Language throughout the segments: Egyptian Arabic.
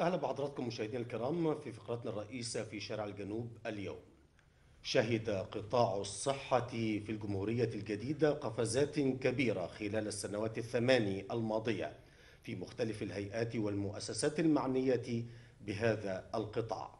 أهلا بحضراتكم مشاهدينا الكرام في فقرتنا الرئيسة في شارع الجنوب اليوم شهد قطاع الصحة في الجمهورية الجديدة قفزات كبيرة خلال السنوات الثماني الماضية في مختلف الهيئات والمؤسسات المعنية بهذا القطاع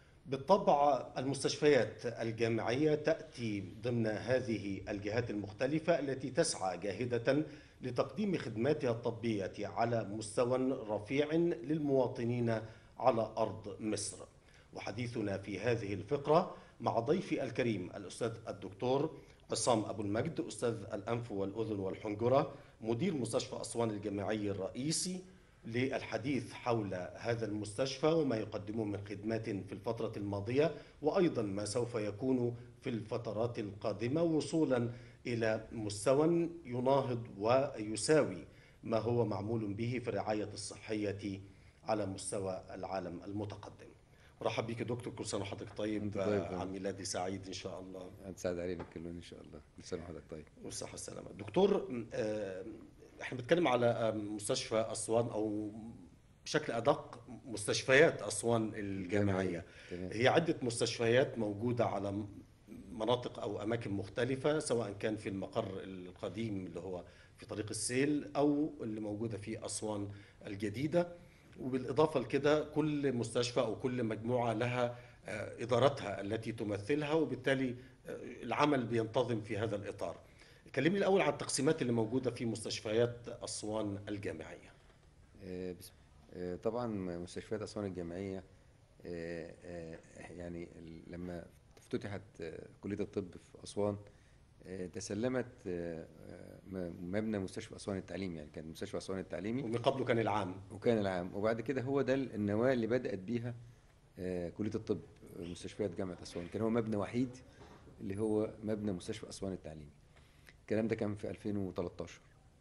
بالطبع المستشفيات الجامعية تأتي ضمن هذه الجهات المختلفة التي تسعى جاهدة لتقديم خدماتها الطبية على مستوى رفيع للمواطنين على أرض مصر وحديثنا في هذه الفقرة مع ضيفي الكريم الأستاذ الدكتور عصام أبو المجد أستاذ الأنف والأذن والحنجرة مدير مستشفى أسوان الجامعي الرئيسي للحديث حول هذا المستشفى وما يقدمه من خدمات في الفترة الماضية وأيضا ما سوف يكون في الفترات القادمة وصولا إلى مستوى يناهض ويساوي ما هو معمول به في الرعاية الصحية على مستوى العالم المتقدم مرحب بك دكتور كل سنة وحضرتك طيب أنت طيب. عن ميلادي سعيد إن شاء الله هتساعد علينا كلنا ان شاء الله كل سنه وحضرتك طيب والصحة والسلامة دكتور آه، احنا بنتكلم على آه، مستشفى أسوان أو بشكل أدق مستشفيات أسوان الجامعية تمام. هي عدة مستشفيات موجودة على م- مناطق أو أماكن مختلفة سواء كان في المقر القديم اللي هو في طريق السيل أو اللي موجودة في أسوان الجديدة وبالإضافة لكده كل مستشفى أو كل مجموعة لها آه، إدارتها التي تمثلها وبالتالي آه، العمل بينتظم في هذا الإطار كلمني الأول عن التقسيمات اللي موجودة في مستشفيات أسوان الجامعية آه، بسم آه، طبعا مستشفيات اسوان الجامعيه آه، آه، يعني ال- لما افتتحت آه، كليه الطب في اسوان آه، تسلمت آه، آه، م- مبنى مستشفى اسوان التعليمي يعني كان مستشفى اسوان التعليمي ومن قبله كان العام وكان العام وبعد كده هو ده النواه اللي بدات بيها آه، كليه الطب آه، مستشفيات جامعه اسوان كان هو مبنى وحيد اللي هو مبنى مستشفى اسوان التعليمي الكلام ده كان في 2013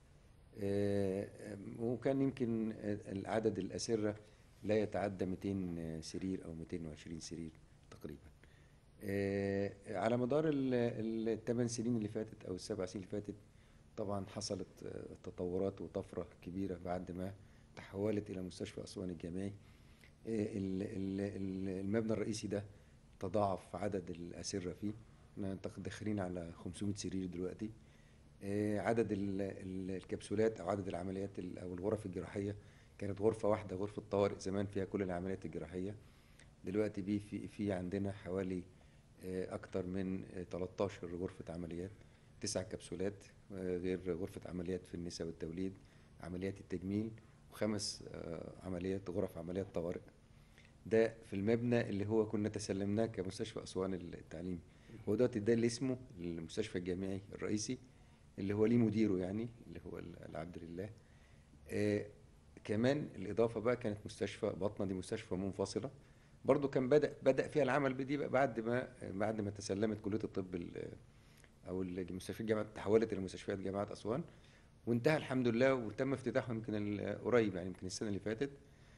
آه، آم، وكان يمكن آه، عدد الأسرة لا يتعدى 200 سرير أو 220 سرير تقريبا آه، على مدار الثمان سنين اللي فاتت أو السبع سنين اللي فاتت طبعا حصلت آه، تطورات وطفرة كبيرة بعد ما تحولت إلى مستشفى أسوان الجامعي آه، ال- ال- ال- المبنى الرئيسي ده تضاعف عدد الأسرة فيه احنا داخلين على 500 سرير دلوقتي آه، عدد ال- ال- الكبسولات او عدد العمليات ال- او الغرف الجراحيه كانت غرفه واحده غرفه طوارئ زمان فيها كل العمليات الجراحيه دلوقتي بي في في عندنا حوالي آه، اكتر من آه، 13 غرفه عمليات تسع كبسولات آه، غير غرفه عمليات في النساء والتوليد عمليات التجميل وخمس آه، عمليات غرف عمليات طوارئ ده في المبنى اللي هو كنا تسلمناه كمستشفى اسوان التعليمي هو دلوقتي ده اللي اسمه المستشفى الجامعي الرئيسي اللي هو ليه مديره يعني اللي هو ال- العبد لله آه كمان الإضافة بقى كانت مستشفى بطنة دي مستشفى منفصلة برضو كان بدأ بدأ فيها العمل بدي بقى بعد ما بعد ما تسلمت كلية الطب ال- أو المستشفيات جامعة تحولت إلى مستشفيات جامعة أسوان وانتهى الحمد لله وتم افتتاحه يمكن ال- قريب يعني يمكن السنة اللي فاتت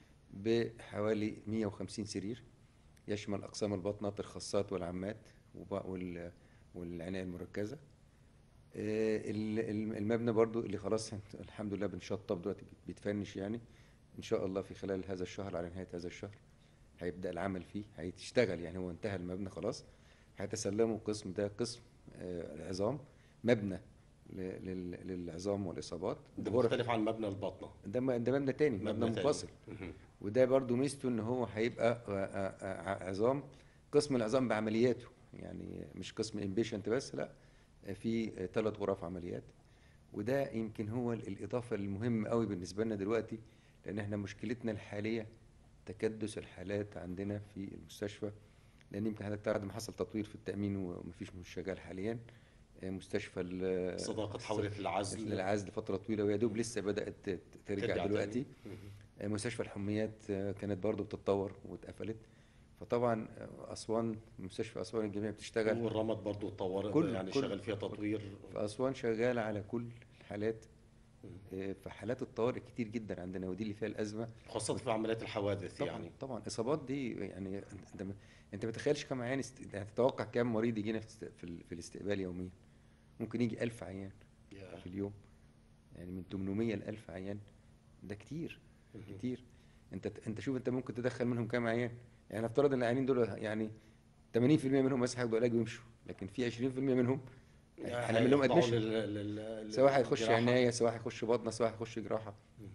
بحوالي 150 سرير يشمل أقسام البطنات الخاصات والعامات وب- وال- والعناية المركزة آه، ال- ال- المبنى برضو اللي خلاص الحمد لله بنشطب دلوقتي بيتفنش يعني ان شاء الله في خلال هذا الشهر على نهاية هذا الشهر هيبدأ العمل فيه هيشتغل يعني هو انتهى المبنى خلاص هيتسلموا قسم ده قسم آه، العظام مبنى ل- لل- للعظام والإصابات ده غرف مختلف عن مبنى البطنة ده م- ده مبنى تاني مبنى مبنى تاني. منفصل مهم. وده برضو ميزته ان هو هيبقى آه، آه، آه، عظام قسم العظام بعملياته يعني مش قسم انبيشنت بس لا في ثلاث غرف عمليات وده يمكن هو ال- الاضافه المهمه قوي بالنسبه لنا دلوقتي لان احنا مشكلتنا الحاليه تكدس الحالات عندنا في المستشفى لان يمكن حضرتك تعرف ما حصل تطوير في التامين ومفيش مش شغال حاليا آه، مستشفى ال- صداقة حولت للعزل العزل فتره طويله ويا دوب لسه بدات ت- ترجع ترجع دلوقتي تاني. مهم. مستشفى الحميات آه، كانت برضو بتتطور واتقفلت فطبعا آه، اسوان مستشفى اسوان الجامعيه بتشتغل والرمد برضو اتطورت كل- يعني كل- شغال فيها تطوير في اسوان شغاله على كل الحالات آه، في حالات الطوارئ كتير جدا عندنا ودي اللي فيها الازمه خاصة في عمليات الحوادث طبعا يعني طبعا اصابات دي يعني انت انت انت ما تتخيلش كم عيان است... يعني تتوقع كم مريض يجينا في, است... في, ال... في الاستقبال يوميا ممكن يجي 1000 عيان يا. في اليوم يعني من 800 ل 1000 عيان ده كتير كتير انت انت شوف انت ممكن تدخل منهم كام عيان يعني نفترض ان العيانين دول يعني 80% منهم بس هياخدوا علاج ويمشوا لكن في 20% منهم هنعمل لهم هيخضعوا ادميشن لل- لل- لل- سواء هيخش للجراحة. عنايه سواء هيخش بطنه سواء هيخش جراحه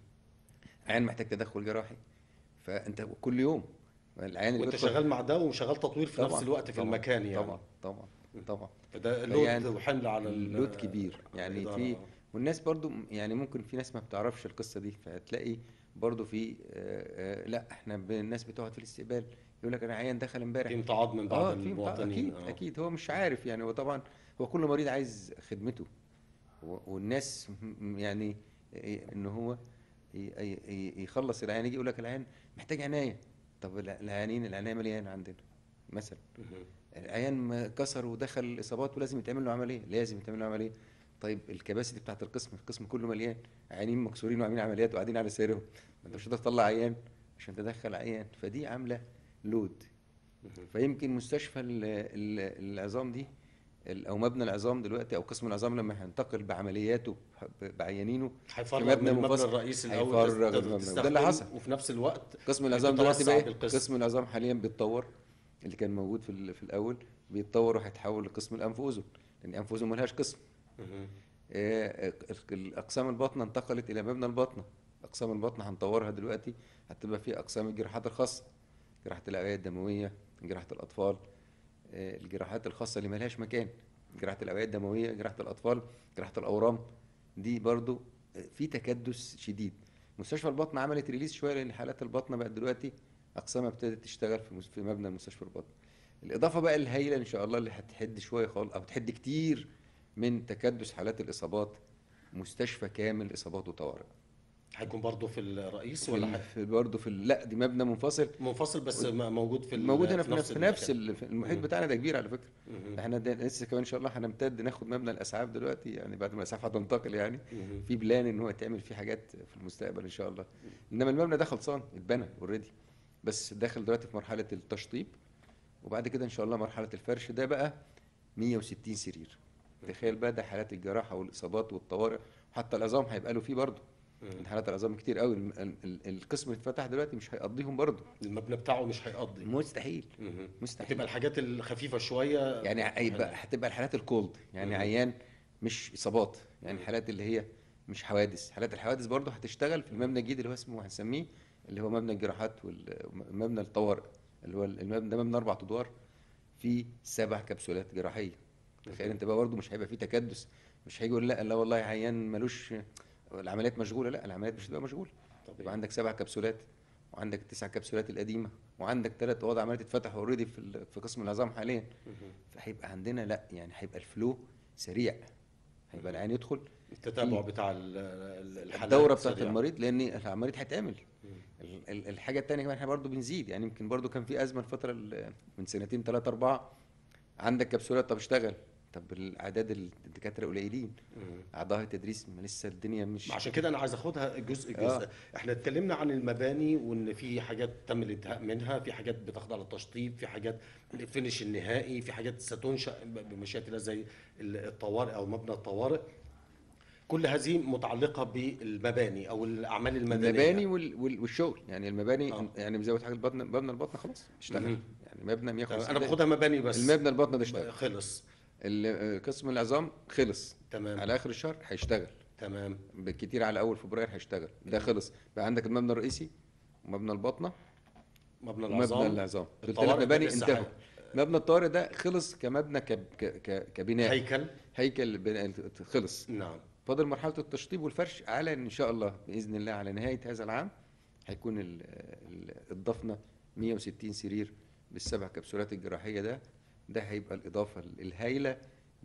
عيان محتاج تدخل جراحي فانت كل يوم العيان اللي وانت بيدخل- شغال مع ده وشغال تطوير في نفس طبعاً، الوقت في طبعاً، المكان يعني طبعا طبعا طبعا فده يعني لود وحمل على ال- اللود كبير يعني الإدارة. في والناس برضو يعني ممكن في ناس ما بتعرفش القصه دي فهتلاقي برضو في آه، آه، لا احنا ب- الناس بتقعد في الاستقبال يقول لك انا عيان دخل امبارح في امتعاض من بعض اه في امتع- المواطنين اكيد آه. اكيد هو مش عارف يعني هو طبعا هو كل مريض عايز خدمته و- والناس م- يعني إيه ان هو ي- ي- ي- يخلص العيان يجي يقول لك العيان محتاج عنايه طب الع- العيانين العنايه مليانه عندنا مثلا مهم. العيان ما كسر ودخل اصابات ولازم يتعمل له عمليه لازم يتعمل له عمليه طيب الكباسيتي بتاعت القسم القسم كله مليان عيانين مكسورين وعاملين عمليات وقاعدين على سريرهم ما انت مش هتقدر تطلع عيان عشان تدخل عيان فدي عامله لود مهم. فيمكن مستشفى ال- ال- العظام دي ال- او مبنى العظام دلوقتي او قسم العظام لما هينتقل بعملياته ب- بعيانينه هيفرغ في من مبنى المبنى منفصل. الرئيسي هيفرغ الاول من تست- المبنى. تستخدم وده اللي حصل. وفي نفس الوقت قسم العظام دلوقتي بتتوسع بقى بالقسم. قسم العظام حاليا بيتطور اللي كان موجود في ال- في الاول بيتطور وهيتحول لقسم الانف واذن لان انف واذن ملهاش قسم مهم. آه، ال- الاقسام الباطنه انتقلت الى مبنى الباطنه اقسام الباطنه هنطورها دلوقتي هتبقى في اقسام الجراحات الخاصه جراحه الاوعيه الدمويه جراحه الاطفال آه، الجراحات الخاصه اللي ملهاش مكان جراحه الاوعيه الدمويه جراحه الاطفال جراحه الاورام دي برضو آه، في تكدس شديد مستشفى البطن عملت ريليس شويه لان حالات البطنه بقت دلوقتي اقسامها ابتدت تشتغل في مس- في مبنى مستشفى البطن الاضافه بقى الهائله ان شاء الله اللي هتحد شويه خالص او تحد كتير من تكدس حالات الاصابات مستشفى كامل اصابات وطوارئ هيكون برضه في الرئيس في ولا ال- ح- في برضه في ال- لا دي مبنى منفصل منفصل بس م- موجود في ال- موجود هنا في نفس في نفس المكان. ال- في المحيط مم. بتاعنا ده كبير على فكره مهم. احنا ده لسه كمان ان شاء الله هنمتد ناخد مبنى الاسعاف دلوقتي يعني بعد ما الاسعاف هتنتقل يعني مهم. في بلان ان هو يتعمل فيه حاجات في المستقبل ان شاء الله انما المبنى ده خلصان اتبنى اوريدي بس داخل دلوقتي في مرحله التشطيب وبعد كده ان شاء الله مرحله الفرش ده بقى 160 سرير تخيل بقى ده حالات الجراحه والاصابات والطوارئ وحتى العظام هيبقى له فيه برضه مم. حالات العظام كتير قوي الم- ال- ال- القسم اللي اتفتح دلوقتي مش هيقضيهم برضه المبنى بتاعه مش هيقضي مستحيل مهم. مستحيل هتبقى الحاجات الخفيفه شويه يعني هيبقى هنا. هتبقى الحالات الكولد يعني مم. عيان مش اصابات يعني مم. حالات اللي هي مش حوادث حالات الحوادث برضه هتشتغل في المبنى الجديد اللي هو اسمه هنسميه اللي هو مبنى الجراحات ومبنى الطوارئ اللي هو المبنى ده مبنى اربع ادوار فيه سبع كبسولات جراحيه تخيل انت بقى برضه مش هيبقى فيه تكدس مش هيجي يقول لا لا والله عيان ملوش العمليات مشغوله لا العمليات مش هتبقى مشغوله طبيعي. يبقى عندك سبع كبسولات وعندك التسع كبسولات القديمه وعندك ثلاث اوض عمليات اتفتحوا اوريدي في ال- في قسم العظام حاليا مهم. فهيبقى عندنا لا يعني هيبقى الفلو سريع هيبقى العيان يدخل التتابع بتاع ال- ال- الحالات الدوره بتاعت سريعة. المريض لان العمليه هتتعمل مم. ال- ال- الحاجه الثانيه كمان احنا برضو بنزيد يعني يمكن برضو كان في ازمه الفتره ال- من سنتين ثلاثه اربعه عندك كبسولات طب اشتغل طب الاعداد الدكاتره قليلين مم. اعضاء التدريس ما لسه الدنيا مش عشان كده انا عايز اخدها جزء جزء آه. احنا اتكلمنا عن المباني وان في حاجات تم الانتهاء منها في حاجات بتخضع للتشطيب في حاجات الفينش النهائي في حاجات ستنشا بمشيئه الله زي الطوارئ او مبنى الطوارئ كل هذه متعلقه بالمباني او الاعمال المدنيه المباني وال- وال- والشغل يعني المباني آه. يعني مزود حاجه البطن مبنى البطن خلاص اشتغل مهم. يعني مبنى 150 انا دقيقة. باخدها مباني بس المبنى البطن ده اشتغل خلص ال- قسم العظام خلص تمام على اخر الشهر هيشتغل تمام بالكتير على اول فبراير هيشتغل ده خلص بقى عندك المبنى الرئيسي ومبنى البطنه مبنى ومبنى العظام العظام دول الطوارئ ثلاث مباني لسه انتهوا حي- مبنى الطوارئ ده خلص كمبنى ك- ك- ك- كبناء هيكل هيكل بناء خلص نعم فاضل مرحله التشطيب والفرش على ان شاء الله باذن الله على نهايه هذا العام هيكون ال- ال- اضفنا 160 سرير بالسبع كبسولات الجراحيه ده ده هيبقى الاضافه الهائله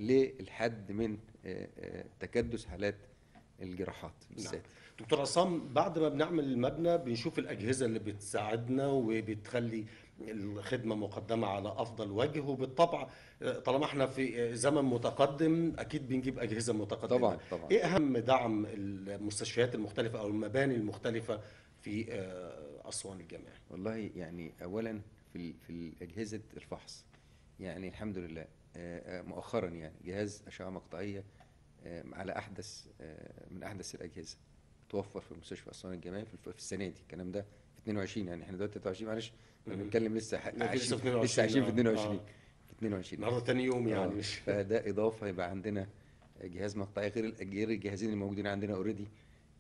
للحد من آه، آه، تكدس حالات الجراحات بالذات دكتور عصام بعد ما بنعمل المبنى بنشوف الأجهزة اللي بتساعدنا وبتخلي الخدمة مقدمة على أفضل وجه وبالطبع آه، طالما احنا في زمن متقدم أكيد بنجيب أجهزة متقدمة طبعا طبعا إيه أهم دعم المستشفيات المختلفة أو المباني المختلفة في آه، أسوان الجامعي؟ والله يعني اولا في ال- في الاجهزه الفحص يعني الحمد لله آه، آه، مؤخرا يعني جهاز اشعه مقطعيه آه، على احدث آه، من احدث الاجهزه توفر في مستشفى اسوان الجامعي في الف- في السنه دي الكلام ده في 22 يعني احنا دلوقتي 23 معلش احنا مم. بنتكلم لسه ح- لكن لسه عايشين في 22 لسه عايشين في آه. 22 آه. في 22 النهارده تاني يوم يعني آه، مش فده اضافه يبقى عندنا جهاز مقطعي غير غير الجهازين الموجودين عندنا اوريدي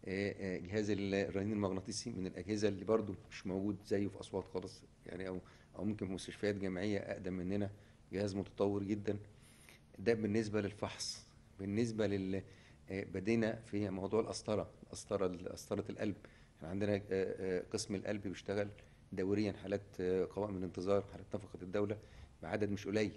جهاز الرنين المغناطيسي من الاجهزه اللي برضو مش موجود زيه في اسوان خالص يعني او او ممكن في مستشفيات جامعيه اقدم مننا جهاز متطور جدا ده بالنسبه للفحص بالنسبه لل آه، بدينا في موضوع القسطره القسطره قسطره القلب احنا عندنا آه، آه، قسم القلب بيشتغل دوريا حالات آه، قوائم الانتظار حالات نفقه الدوله بعدد مش قليل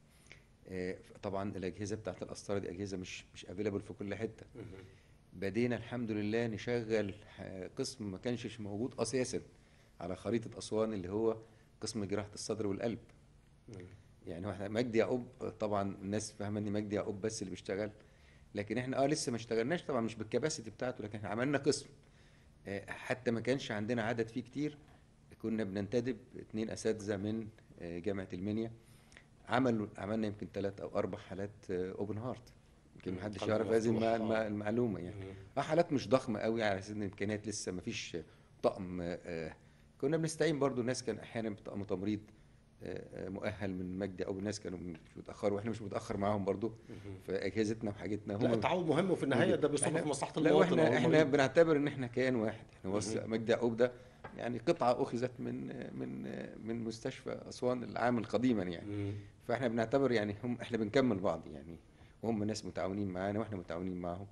آه، طبعا الاجهزه بتاعت القسطره دي اجهزه مش مش افيلابل في كل حته مهم. بدينا الحمد لله نشغل ح- قسم ما كانش موجود اساسا على خريطه اسوان اللي هو قسم جراحه الصدر والقلب مم. يعني هو احنا مجدي يعقوب طبعا الناس فاهمه ان مجدي يعقوب بس اللي بيشتغل لكن احنا اه لسه ما اشتغلناش طبعا مش بالكباسيتي بتاعته لكن احنا عملنا قسم آه، حتى ما كانش عندنا عدد فيه كتير كنا بننتدب اتنين اساتذه من آه، جامعه المنيا عملوا عملنا يمكن ثلاث او اربع حالات اوبن هارت يمكن مم. محدش قلب يعرف هذه مفتوح، المع- المع- آه. المعلومه يعني مم. اه حالات مش ضخمه قوي على اساس ان الامكانيات لسه ما فيش طقم آه، آه، كنا بنستعين برضو الناس كان احيانا بطقم تمريض آه، آه، مؤهل من مجدي او الناس كانوا مش متاخروا واحنا مش متاخر معاهم برضو مهم. في اجهزتنا وحاجتنا لا هم التعاون مهم وفي النهايه ده بيصب إحنا- في مصلحه لا المواطن أو واحنا احنا المريض. بنعتبر ان احنا كيان واحد احنا بص مهم. مجدي يعقوب ده يعني قطعه اخذت من من من مستشفى اسوان العامل قديما يعني مم. فاحنا بنعتبر يعني هم احنا بنكمل بعض يعني وهم ناس متعاونين معانا واحنا متعاونين معاهم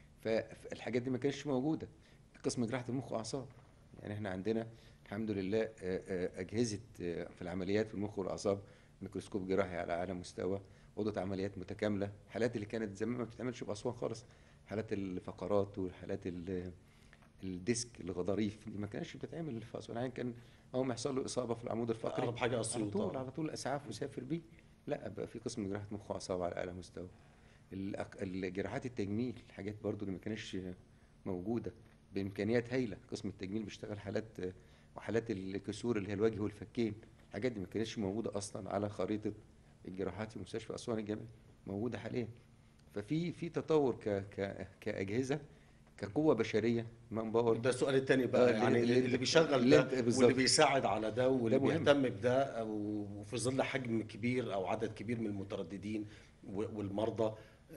فالحاجات دي ما كانتش موجوده قسم جراحه المخ واعصاب يعني احنا عندنا الحمد لله آه، آه، اجهزه آه، في العمليات في المخ والاعصاب ميكروسكوب جراحي على اعلى مستوى اوضه عمليات متكامله الحالات اللي كانت زمان ما بتتعملش في اسوان خالص حالات الفقرات والحالات ال- الديسك الغضاريف دي ما كانتش بتتعمل في اسوان يعني كان اول ما يحصل له اصابه في العمود الفقري اقرب حاجه على اسيوط طول آه. على طول اسعاف وسافر بيه لا بقى في قسم جراحه مخ واعصاب على اعلى مستوى الأك- الجراحات التجميل الحاجات برضو اللي ما كانتش موجوده بامكانيات هايله قسم التجميل بيشتغل حالات وحالات الكسور اللي هي الوجه والفكين الحاجات دي ما كانتش موجوده اصلا على خريطه الجراحات في مستشفى اسوان الجامعي موجوده حاليا ففي في تطور ك ك كاجهزه كقوه بشريه مان باور ده السؤال الثاني آه، بقى اللي- يعني اللي- اللي بيشغل اللي ده انت- واللي بالظبط. بيساعد على ده واللي ده مهم. بيهتم بده أو وفي ظل حجم كبير او عدد كبير من المترددين و- والمرضى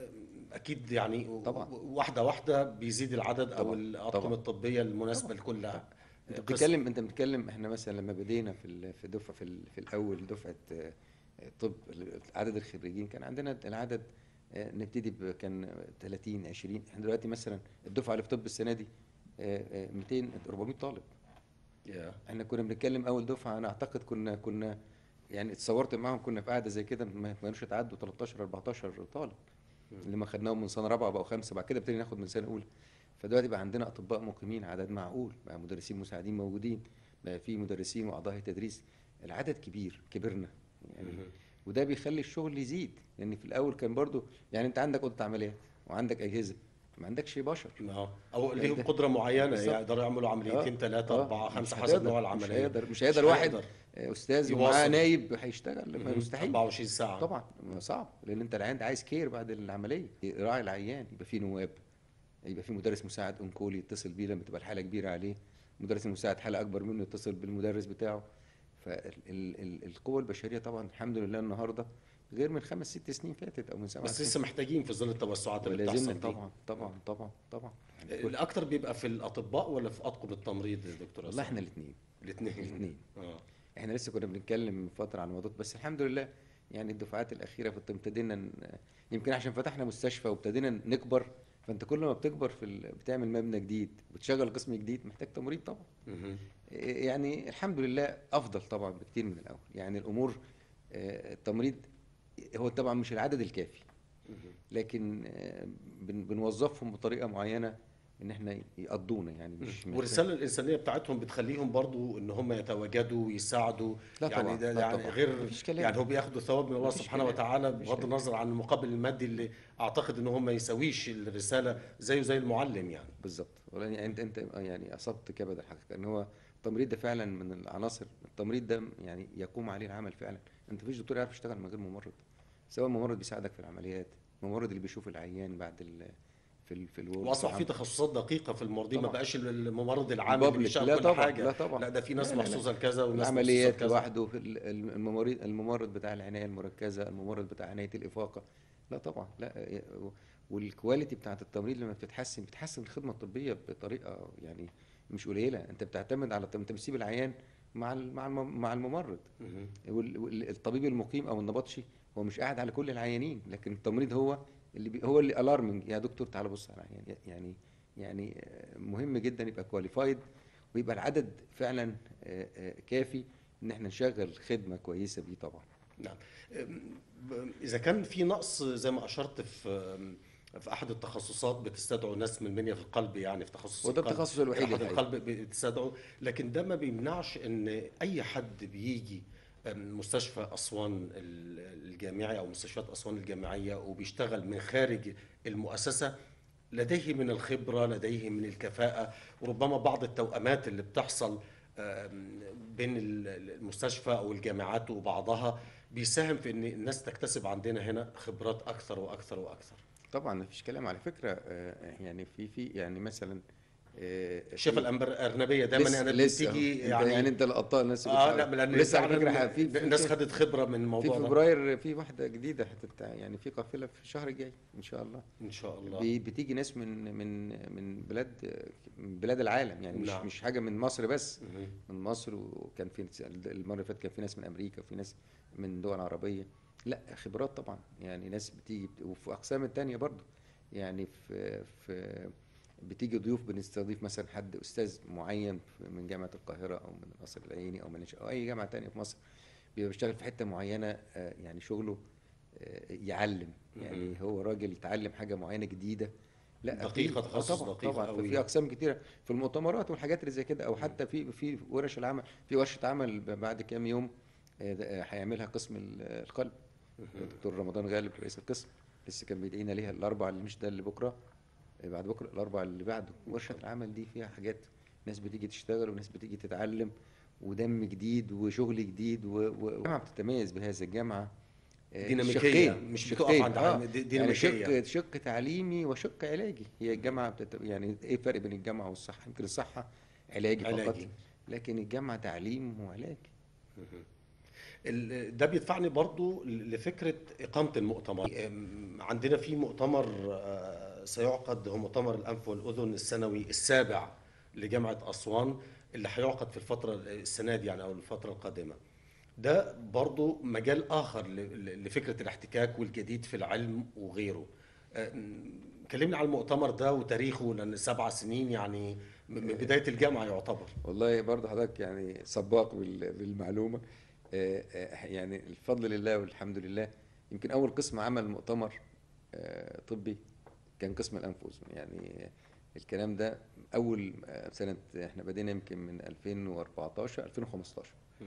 اكيد يعني طبعا. واحده واحده بيزيد العدد او طبعا. الاطقم طبعا. الطبيه المناسبه لكلها انت قسم. بتتكلم انت بتتكلم احنا مثلا لما بدينا في ال- في دفعه في, ال- في الاول دفعه آه، طب ال- عدد الخريجين كان عندنا العدد آه، نبتدي ب- كان 30 20 احنا دلوقتي مثلا الدفعه اللي في طب السنه دي آه، آه، 200 400 طالب يا. احنا كنا بنتكلم اول دفعه انا اعتقد كنا كنا يعني اتصورت معاهم كنا في قاعده زي كده ما كانوش يتعدوا 13 14 طالب اللي ما خدناهم من سنه رابعه بقوا خمسه بعد كده ابتدينا ناخد من سنه اولى فدلوقتي بقى عندنا اطباء مقيمين عدد معقول بقى مدرسين مساعدين موجودين بقى في مدرسين واعضاء تدريس العدد كبير كبرنا يعني مهم. وده بيخلي الشغل يزيد لان يعني في الاول كان برضو يعني انت عندك اوضه عمليات وعندك اجهزه ما عندكش بشر اه او يعني ليهم ده- قدره معينه بالظبط. يعني يقدروا يعملوا عمليتين آه، ثلاثه آه، اربعه مش خمسه حسب هيقدر- نوع مش العمليه هيقدر مش هيقدر واحد هيقدر. استاذ يواصل. ومعاه نايب هيشتغل مهم. مستحيل 24 ساعه طبعا صعب لان انت العيان عايز كير بعد العمليه يراعي العيان يبقى في نواب يبقى في مدرس مساعد انكولي يتصل بيه لما تبقى الحاله كبيره عليه مدرس المساعد حاله اكبر منه يتصل بالمدرس بتاعه فالقوه البشريه طبعا الحمد لله النهارده غير من خمس ست سنين فاتت او من سبع بس سنين لسه محتاجين في ظل التوسعات اللي ولا بتحصل زلنا دي طبعا طبعا طبعا طبعا يعني كل- الاكثر بيبقى في الاطباء ولا في اطقم التمريض يا دكتور والله احنا الاثنين الاثنين الاثنين اه احنا لسه كنا بنتكلم من فتره عن الموضوع بس الحمد لله يعني الدفعات الاخيره في الطب ابتدينا ن- يمكن عشان فتحنا مستشفى وابتدينا نكبر فانت كل ما بتكبر في ال... بتعمل مبنى جديد وتشغل قسم جديد محتاج تمريض طبعا مهم. إيه يعني الحمد لله افضل طبعا بكتير من الاول يعني الامور آه، التمريض هو طبعا مش العدد الكافي مهم. لكن آه، بن- بنوظفهم بطريقه معينه ان احنا يقضونا يعني مش محتاج- والرساله الانسانيه بتاعتهم بتخليهم برضو ان هم يتواجدوا ويساعدوا لا يعني طبعا، ده لا يعني طبعا. غير مفيش كلام. يعني هو بياخدوا ثواب من الله مفيش سبحانه كلام. وتعالى مفيش بغض كلام. النظر عن المقابل المادي اللي اعتقد ان هو ما يساويش الرساله زيه زي المعلم يعني بالظبط ولا يعني انت انت يعني اصبت كبد الحقيقه ان هو التمريض ده فعلا من العناصر التمريض ده يعني يقوم عليه العمل فعلا انت مفيش دكتور يعرف يشتغل من غير ممرض سواء ممرض بيساعدك في العمليات ممرض اللي بيشوف العيان بعد ال في ال- في الورد واصبح في تخصصات دقيقه في المواضيع ما طبعا. بقاش الممرض العام اللي بابليك. بيشتغل لا كل طبعا حاجه لا طبعا لا ده في ناس لا، لا، لا. مخصوصه لكذا وناس مخصوصه العمليات لكذا لوحده ال- ال- الممرض الممرض بتاع العنايه المركزه الممرض بتاع عنايه الافاقه لا طبعا لا والكواليتي بتاعت التمريض لما بتتحسن بتحسن الخدمه الطبيه بطريقه يعني مش قليله انت بتعتمد على انت بتسيب العيان مع ال- مع الم- مع الممرض مهم. وال- وال- الطبيب المقيم او النبطشي هو مش قاعد على كل العيانين لكن التمريض هو اللي بي هو اللي الارمنج يا دكتور تعالى بص على العيان يعني يعني آه، مهم جدا يبقى كواليفايد ويبقى العدد فعلا آه، آه، كافي ان احنا نشغل خدمه كويسه بيه طبعا نعم أم، ب- اذا كان في نقص زي ما اشرت في أم، في احد التخصصات بتستدعوا ناس من منيا في القلب يعني في تخصص وده القلب. التخصص الوحيد احد الحقيقة. القلب بتستدعوا لكن ده ما بيمنعش ان اي حد بيجي أم، مستشفى اسوان ال- الجامعي او مستشفيات اسوان الجامعيه وبيشتغل من خارج المؤسسه لديه من الخبره لديه من الكفاءه وربما بعض التوأمات اللي بتحصل أم، بين ال- المستشفى او الجامعات وبعضها بيساهم في ان الناس تكتسب عندنا هنا خبرات اكثر واكثر واكثر طبعا مفيش كلام على فكره آه، يعني في في يعني مثلا آه، الشفا في- الارنبيه دايما لسه- يعني لسه بتيجي يعني, يعني يعني انت لقطتها الناس اه لا لان لسه على فعلاً فكره في في- الناس في- خدت خبره من في الموضوع ده فبراير في واحده جديده هتت يعني في قافله في الشهر الجاي ان شاء الله ان شاء الله بي- بتيجي ناس من من من بلاد من بلاد العالم يعني مش نعم. مش حاجه من مصر بس مهم. من مصر وكان في المره اللي فاتت كان في ناس من امريكا وفي ناس من دول عربيه لا خبرات طبعا يعني ناس بتيجي وفي اقسام التانية برضو يعني في في بتيجي ضيوف بنستضيف مثلا حد استاذ معين في- من جامعه القاهره او من القصر العيني او من او اي جامعه تانية في مصر بيبقى بيشتغل في حته معينه آه، يعني شغله آه، يعلم يعني مهم. هو راجل اتعلم حاجه معينه جديده لا دقيقة، في- آه تخصص طبعا دقيق طبعا أوي. ففي اقسام كتيره في المؤتمرات والحاجات اللي زي كده او حتى في في ورش العمل في ورشه عمل ب- بعد كام يوم آه، ده- آه، هيعملها قسم ال- القلب الدكتور رمضان غالب رئيس القسم لسه كان بيدعينا ليها الاربع اللي مش ده اللي بكره آه، بعد بكره الاربع اللي بعده ورشه العمل دي فيها حاجات ناس بتيجي تشتغل وناس بتيجي تتعلم ودم جديد وشغل جديد و- و- والجامعه بتتميز بهذا الجامعه آه، ديناميكية، شقين- مش شقين، بتقف عند آه. حاجة، دي- يعني ديناميكية. شق شق تعليمي وشق علاجي هي الجامعه بتت... يعني ايه الفرق بين الجامعه والصحه يمكن الصحه علاجي, فقط علاجي. لكن الجامعه تعليم وعلاج ال- ده بيدفعني برضو لفكرة إقامة المؤتمر أم، عندنا في مؤتمر آه، سيعقد هو مؤتمر الأنف والأذن السنوي السابع لجامعة أسوان اللي هيعقد في الفترة السنة دي يعني أو الفترة القادمة ده برضو مجال آخر ل- ل- لفكرة الاحتكاك والجديد في العلم وغيره أم، كلمني على المؤتمر ده وتاريخه لأن سبع سنين يعني من من بداية الجامعة يعتبر والله برضه حضرتك يعني سباق بال- بالمعلومه آه، آه، يعني الفضل لله والحمد لله يمكن اول قسم عمل مؤتمر آه، طبي كان قسم الانف واذن يعني الكلام ده اول آه، سنه احنا بدينا يمكن من 2014 2015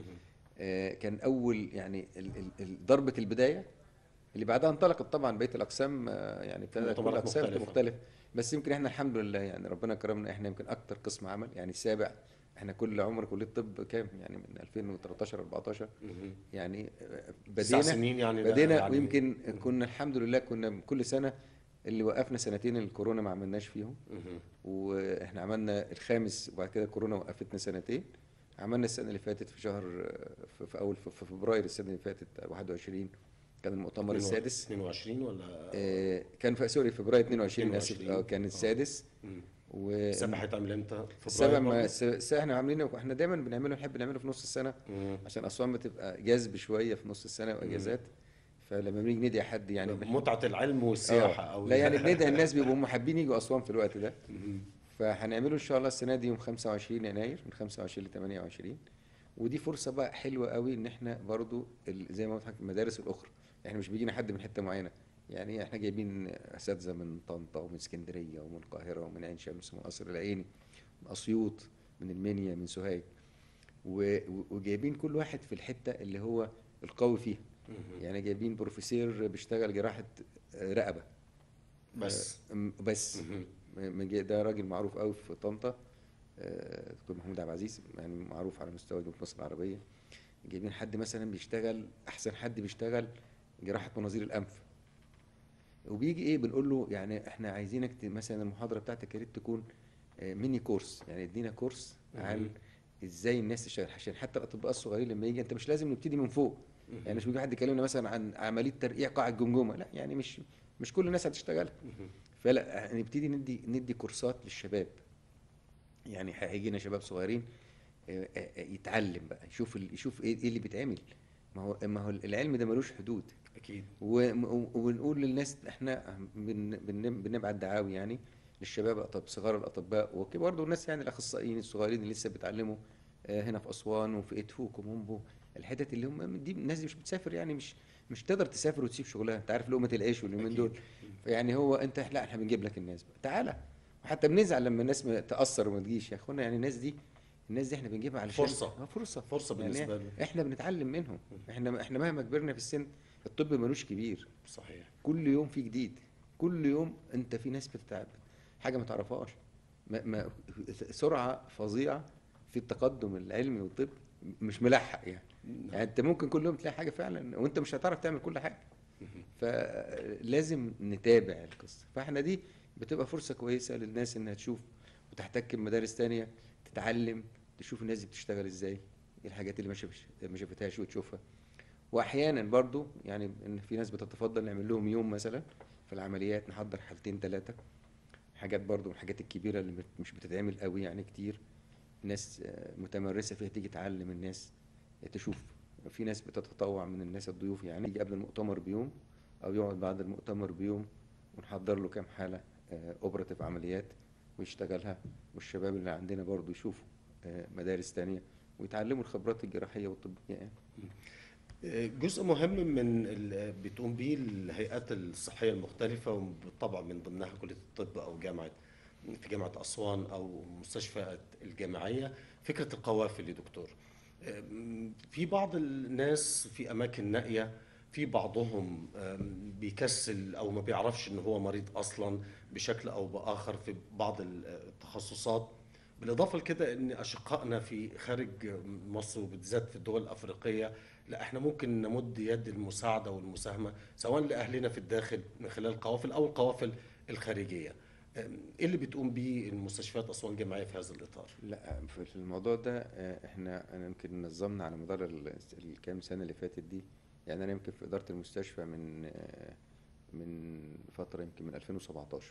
آه، كان اول يعني ال- ال- ال- ضربه البدايه اللي بعدها انطلقت طبعا بقيه الاقسام آه، يعني ابتدى كل مؤتمرات الاقسام مختلفة. مختلف بس يمكن احنا الحمد لله يعني ربنا كرمنا احنا يمكن اكتر قسم عمل يعني السابع احنا كل عمر كليه الطب كام يعني من 2013 14 يعني آه، تسع بدينا سنين يعني ده بدينا يعني ويمكن كنا الحمد لله كنا كل سنه اللي وقفنا سنتين الكورونا ما عملناش فيهم مهم. واحنا عملنا الخامس وبعد كده الكورونا وقفتنا سنتين عملنا السنه اللي فاتت في شهر في, في اول في, في فبراير السنه اللي فاتت 21 كان المؤتمر السادس 22 ولا آه، كان في سوري فبراير 22 اسف 22. اه كان السادس مم. و السبع هيتعمل امتى؟ السبع ما برضه؟ الس- الس- احنا عاملينه احنا دايما بنعمله نحب نعمله في نص السنه مم. عشان اسوان بتبقى جذب شويه في نص السنه واجازات فلما بنيجي ندعي حد يعني بنحب- متعة العلم والسياحة آه. أو لا يعني بندعي الناس بيبقوا محبين يجوا اسوان في الوقت ده مم. فهنعمله ان شاء الله السنه دي يوم 25 يناير من 25 ل 28 ودي فرصه بقى حلوه قوي ان احنا برضو ال- زي ما قلت لحضرتك المدارس الاخرى احنا مش بيجينا حد من حته معينه يعني احنا جايبين اساتذه من طنطا ومن اسكندريه ومن القاهره ومن عين شمس ومن قصر العيني من اسيوط من المنيا من سوهاج و- و- وجايبين كل واحد في الحته اللي هو القوي فيها مم. يعني جايبين بروفيسور بيشتغل جراحه آه، رقبه بس آه، بس مم. من جاي- ده راجل معروف قوي في طنطا آه، دكتور محمود عبد العزيز يعني معروف على مستوى جمهورية مصر العربية جايبين حد مثلا بيشتغل أحسن حد بيشتغل جراحة مناظير الأنف وبيجي ايه بنقول له يعني احنا عايزينك ت- مثلا المحاضره بتاعتك يا ريت تكون آه، ميني كورس يعني ادينا كورس عن مهم. ازاي الناس تشتغل عشان حتى الاطباء الصغيرين لما يجي انت مش لازم نبتدي من فوق يعني مش بيجي حد يكلمنا مثلا عن عمليه ترقيع قاع الجمجمه لا يعني مش مش كل الناس هتشتغلها مهم. فلا نبتدي ندي ندي كورسات للشباب يعني هيجينا شباب صغيرين آه، آه، آه، يتعلم بقى يشوف ال- يشوف ايه إيه اللي بيتعمل ما هو ما هو العلم ده ملوش حدود اكيد و- و- ونقول للناس احنا بن بن بنبعت دعاوي يعني للشباب الأطب- صغار الاطباء وبرضه الناس يعني الاخصائيين الصغيرين اللي لسه بيتعلموا آه، هنا في اسوان وفي ادفو وكومومبو الحتت اللي هم دي الناس دي مش بتسافر يعني مش مش تقدر تسافر وتسيب شغلها انت عارف لقمه العيش واليومين أكيد. دول يعني هو انت لا احنا بنجيب لك الناس بقى تعالى وحتى بنزعل لما الناس ما تاثر وما تجيش يا اخوانا يعني الناس دي الناس دي احنا بنجيبها علشان فرصة. اه فرصه فرصه يعني بالنسبه له احنا بنتعلم منهم احنا احنا مهما كبرنا في السن الطب ملوش كبير صحيح كل يوم في جديد كل يوم انت في ناس بتتعب حاجه ما تعرفهاش ما ما سرعه فظيعه في التقدم العلمي والطب مش ملحق يعني يعني انت ممكن كل يوم تلاقي حاجه فعلا وانت مش هتعرف تعمل كل حاجه فلازم نتابع القصه فاحنا دي بتبقى فرصه كويسه للناس انها تشوف وتحتك بمدارس تانية تتعلم تشوف الناس دي بتشتغل ازاي ايه الحاجات اللي ما شافش ما شافتهاش وتشوفها واحيانا برضو يعني ان في ناس بتتفضل نعمل لهم يوم مثلا في العمليات نحضر حالتين ثلاثه حاجات برضو من الحاجات الكبيره اللي مت- مش بتتعمل قوي يعني كتير ناس آه، متمرسه فيها تيجي تعلم الناس تشوف في ناس بتتطوع من الناس الضيوف يعني يجي قبل المؤتمر بيوم او يقعد بعد المؤتمر بيوم ونحضر له كام حاله اوبراتيف عمليات ويشتغلها والشباب اللي عندنا برضو يشوفوا آه، مدارس تانية ويتعلموا الخبرات الجراحيه والطبيه يعني جزء مهم من ال- بتقوم به الهيئات الصحية المختلفة وبالطبع من ضمنها كلية الطب أو جامعة في جامعة أسوان أو مستشفيات الجامعية فكرة القوافل يا دكتور أم، في بعض الناس في أماكن نائية في بعضهم أم، بيكسل أو ما بيعرفش إن هو مريض أصلا بشكل أو بآخر في بعض التخصصات بالإضافة لكده إن أشقائنا في خارج مصر وبالذات في الدول الأفريقية لا احنا ممكن نمد يد المساعدة والمساهمة سواء لأهلنا في الداخل من خلال القوافل أو القوافل الخارجية أم، ايه اللي بتقوم بيه المستشفيات أسوان الجامعية في هذا الإطار؟ لا في في الموضوع ده آه، احنا انا يمكن نظمنا على مدار ال- الكام سنه اللي فاتت دي يعني انا يمكن في اداره المستشفى من آه، من فتره يمكن من 2017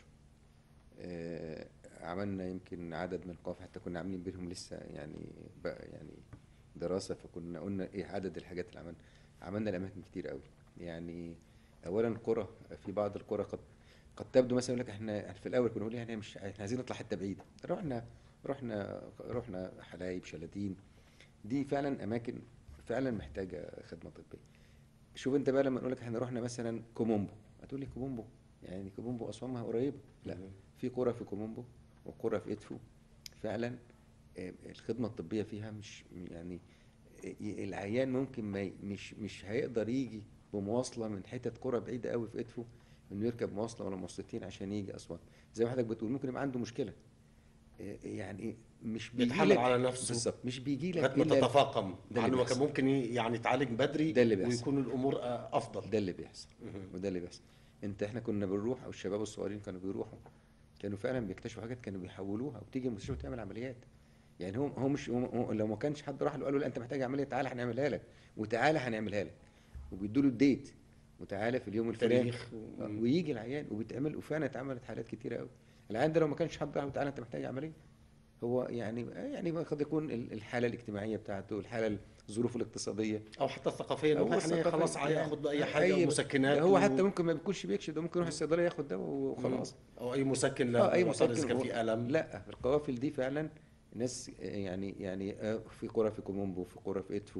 آه، عملنا يمكن عدد من القوافل حتى كنا عاملين بينهم لسه يعني بقى يعني دراسه فكنا قلنا ايه عدد الحاجات اللي عملنا عملنا الاماكن كتير قوي يعني اولا قرى في بعض القرى قد قد تبدو مثلا يقول لك احنا في الاول كنا نقول يعني مش احنا عايزين نطلع حته بعيده رحنا رحنا رحنا حلايب شلاتين دي فعلا اماكن فعلا محتاجه خدمه طبيه شوف انت بقى لما نقول لك احنا رحنا مثلا كومومبو هتقول لي كومومبو يعني كومومبو اسوان ما هي قريبه لا مم. في قرى في كومومبو وقرى في ادفو فعلا آه، الخدمه الطبيه فيها مش يعني آه، العيان ممكن ما ي- مش مش هيقدر يجي بمواصله من حتت قرى بعيده قوي في ادفو انه يركب مواصله ولا مواصلتين عشان يجي اسوان زي ما حضرتك بتقول ممكن يبقى عنده مشكله آه، يعني مش بيجي بيتحمل لك على نفسه بالظبط مش بيجي لك لغاية ما الا تتفاقم ده مع اللي انه كان بيحصل. ممكن ي- يعني يتعالج بدري ده اللي بيحصل. ويكون الامور آه، افضل ده اللي بيحصل مهم. وده اللي بيحصل انت احنا كنا بنروح او الشباب الصغيرين كانوا بيروحوا كانوا فعلا بيكتشفوا حاجات كانوا بيحولوها وتيجي المستشفى تعمل عمليات يعني هو هو مش هو هو لو ما كانش حد راح له قال له لا انت محتاج عمليه تعالى هنعملها لك وتعالى هنعملها لك وبيدوا له الديت وتعالى في اليوم الفلاني تاريخ آه، ويجي العيان وبيتعمل وفعلا اتعملت حالات كتيره قوي العيان ده لو ما كانش حد راح له تعالى انت محتاج عمليه هو يعني يعني قد يكون ال- الحاله الاجتماعيه بتاعته الحاله الظروف الاقتصاديه او حتى الثقافيا أو انه يعني الثقافية خلاص يعني ياخد بقى اي أي- حاجه ده مسكنات هو و- حتى ممكن ما بيكونش بيكشف ده ممكن يروح الصيدليه ياخد دواء وخلاص او اي مسكن اه لا اي معترض مسكن اذا كان هو- في الم لا القوافل دي فعلا ناس آه، يعني يعني آه، في قرى في كومومبو في قرى في ادفو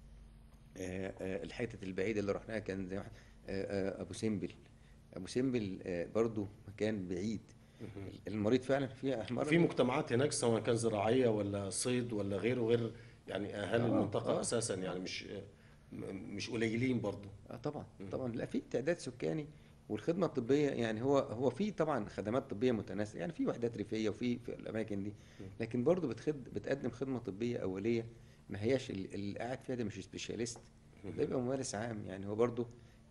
آه، آه، الحتت البعيده اللي رحناها كان زي واحد- آه، آه، ابو سمبل ابو سمبل آه، برضو مكان بعيد مهم. المريض فعلا فيها احمر في مجتمعات هناك سواء كان زراعيه ولا صيد ولا غيره غير يعني اهالي آه، المنطقه آه. اساسا يعني مش م- مش قليلين برضو اه طبعا مم. طبعا لا في تعداد سكاني والخدمه الطبيه يعني هو هو في طبعا خدمات طبيه متناسقه يعني في وحدات ريفيه وفي في الاماكن دي مم. لكن برضه بتخد بتقدم خدمه طبيه اوليه ما هياش ال- اللي قاعد فيها ده مش سبيشاليست ده يبقى ممارس عام يعني هو برضه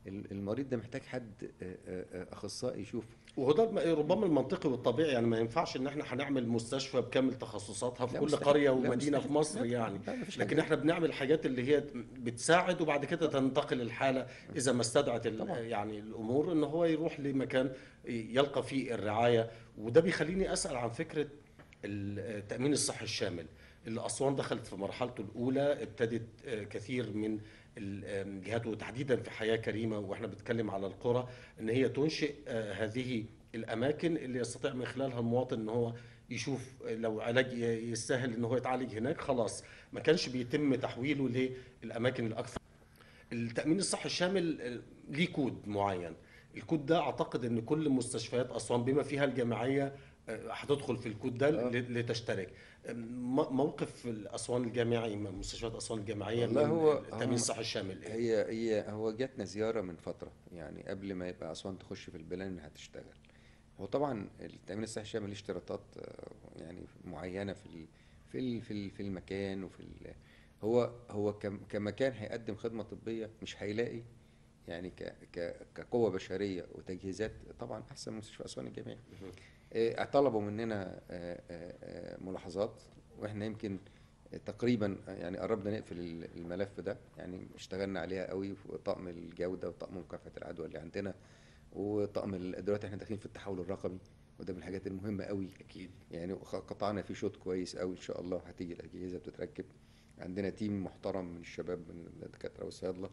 ال- المريض ده محتاج حد آه، آه، آه، اخصائي يشوفه وهو ده الم- ربما المنطقي والطبيعي يعني ما ينفعش ان احنا هنعمل مستشفى بكامل تخصصاتها في لا كل مستحيل. قريه لا ومدينه في مستحيل. مصر لا، يعني لا، مفيش لكن حاجة. احنا بنعمل الحاجات اللي هي بتساعد وبعد كده تنتقل الحاله اذا ما استدعت ال- طبعا. يعني الامور ان هو يروح لمكان يلقى فيه الرعايه وده بيخليني اسال عن فكره التامين الصحي الشامل اللي اسوان دخلت في مرحلته الاولى ابتدت آه، كثير من الجهات وتحديدا في حياه كريمه واحنا بنتكلم على القرى ان هي تنشئ آه، هذه الاماكن اللي يستطيع من خلالها المواطن ان هو يشوف لو علاج ي- يستاهل ان هو يتعالج هناك خلاص ما كانش بيتم تحويله للاماكن الاكثر التامين الصحي الشامل آه، ليه كود معين الكود ده اعتقد ان كل مستشفيات اسوان بما فيها الجامعيه آه، هتدخل في الكود ده آه. ل- لتشترك م- موقف الاسوان الجامعي من مستشفيات اسوان الجامعيه والله من هو- التامين هو- الصحي الشامل إيه؟ هي هي هو جاتنا زياره من فتره يعني قبل ما يبقى اسوان تخش في البلان انها تشتغل هو طبعا التامين الصحي الشامل ليه اشتراطات آه، يعني معينه في ال في ال في ال في المكان وفي ال هو هو كم- كمكان هيقدم خدمه طبيه مش هيلاقي يعني ك ك كقوه بشريه وتجهيزات طبعا احسن من مستشفى اسوان الجامعي آه، طلبوا مننا آه، آه، آه، ملاحظات واحنا يمكن تقريبا يعني قربنا نقفل ال- الملف ده يعني اشتغلنا عليها قوي في طقم الجوده وطقم مكافحه العدوى اللي عندنا وطقم ال- دلوقتي احنا داخلين في التحول الرقمي وده من الحاجات المهمه قوي اكيد يعني وخ- قطعنا فيه شوط كويس قوي ان شاء الله هتيجي الاجهزه بتتركب عندنا تيم محترم من الشباب من الدكاتره والصيادله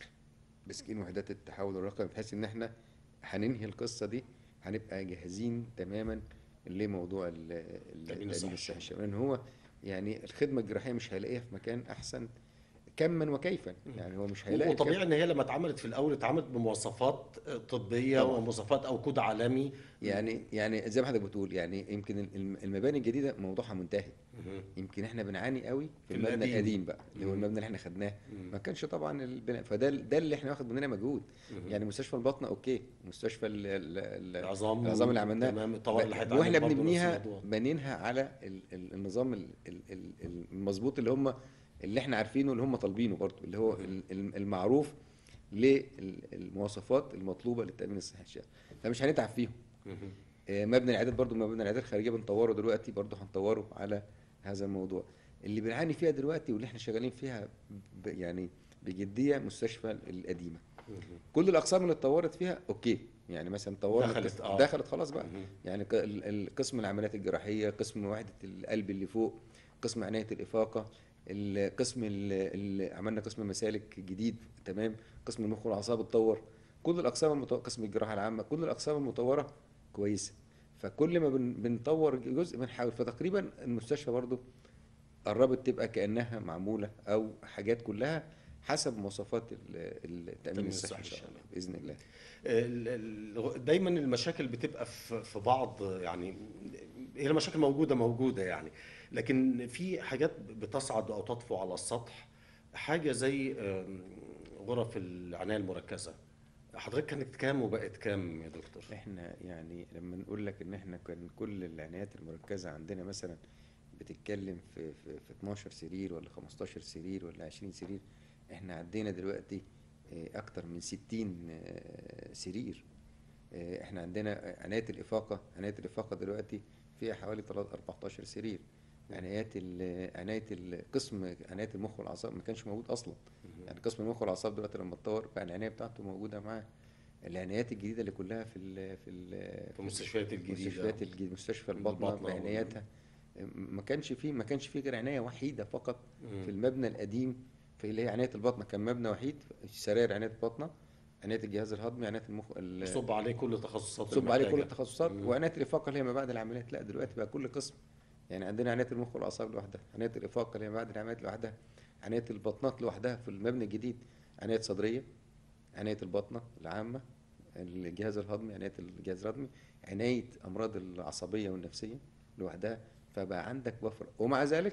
ماسكين وحدات التحول الرقمي بحيث ان احنا هننهي القصه دي هنبقى جاهزين تماما لموضوع ال- ال- التأمين التأمين الصحي الصحي الشامل لان هو يعني الخدمه الجراحيه مش هيلاقيها في مكان احسن كما وكيفا يعني هو مش هيلاقي وطبيعي ان هي لما اتعملت في الاول اتعملت بمواصفات طبيه طبعاً. ومواصفات او كود عالمي يعني يعني زي ما حضرتك بتقول يعني يمكن الم- المباني الجديده موضوعها منتهي يمكن احنا بنعاني قوي في في المبنى القديم. القديم بقى اللي هو مم. المبنى اللي احنا خدناه مم. ما كانش طبعا البناء فده ده اللي احنا واخد مننا مجهود مم. يعني مستشفى البطنه اوكي مستشفى ال- ال- ال- العظام العظام اللي عملناه تمام الطوارئ اللي هيتعمل واحنا برضه نفس بنبنيها الموضوع. بنينها على ال- ال- النظام ال- ال- ال- المظبوط اللي هم اللي احنا عارفينه اللي هم طالبينه برضه اللي هو ال- ال- المعروف للمواصفات المطلوبه للتامين الصحي الشامل فمش هنتعب فيهم مهم. آه، مبنى الاعداد برضو مبنى الاعداد الخارجيه بنطوره دلوقتي برضو هنطوره على هذا الموضوع اللي بنعاني فيها دلوقتي واللي احنا شغالين فيها ب يعني بجديه مستشفى القديمه مهم. كل الاقسام اللي اتطورت فيها اوكي يعني مثلا طورنا دخلت، القسم- آه. دخلت خلاص بقى مهم. يعني ق- ال- ال- قسم العمليات الجراحيه قسم وحده القلب اللي فوق قسم عنايه الافاقه القسم اللي عملنا قسم مسالك جديد تمام قسم المخ والاعصاب اتطور كل الاقسام المطورة قسم الجراحه العامه كل الاقسام المطوره كويسه فكل ما بن- بنطور جزء بنحاول فتقريبا المستشفى برضو قربت تبقى كانها معموله او حاجات كلها حسب مواصفات ال- ال- التامين الصحي ان شاء الله باذن الله ال- ال- دايما المشاكل بتبقى في في بعض يعني هي المشاكل موجوده موجوده يعني لكن في حاجات بتصعد او تطفو على السطح حاجه زي آم، غرف العنايه المركزه حضرتك كانت كام وبقت كام يا دكتور؟ احنا يعني لما نقول لك ان احنا كان كل العنايات المركزه عندنا مثلا بتتكلم في في, في 12 سرير ولا 15 سرير ولا 20 سرير احنا عدينا دلوقتي اه، اكتر من 60 اه، سرير اه، احنا عندنا عنايه الافاقه عنايه الافاقه دلوقتي فيها حوالي 3 14 سرير عنايات ال- عنايه القسم عنايه المخ والاعصاب ما كانش موجود اصلا يعني قسم المخ والاعصاب دلوقتي لما اتطور بقى العنايه بتاعته موجوده معاه العنايات الجديده اللي كلها في ال في ال في المستشفيات الجديدة. المستشفيات الجديده مستشفى البطنه البطنة وال- بعناياتها ما كانش فيه ما كانش فيه غير عنايه وحيده فقط مم. في المبنى القديم في اللي هي عنايه البطنه كان مبنى وحيد سراير عنايه البطنه عنايه الجهاز الهضمي عنايه المخ ال- صب عليه كل التخصصات صب عليه كل المحتاجة. التخصصات مم. وعنايه الافاقه اللي هي ما بعد العمليات لا دلوقتي بقى كل قسم يعني عندنا عنايه المخ والاعصاب لوحدها عنايه الافاقه اللي هي ما بعد العمليات لوحدها عنايه البطنات لوحدها في المبنى الجديد عنايه صدريه عنايه البطنه العامه الجهاز الهضمي عنايه الجهاز الهضمي عنايه امراض العصبيه والنفسيه لوحدها فبقى عندك بفر ومع ذلك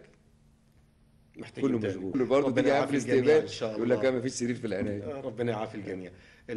محتاجين كله تاني. مشغول برضه ربنا تيجي قاعد يعافي في الجميع الاستقبال ان شاء يقول لك الله. آه ما فيش سرير في العنايه ربنا يعافي الجميع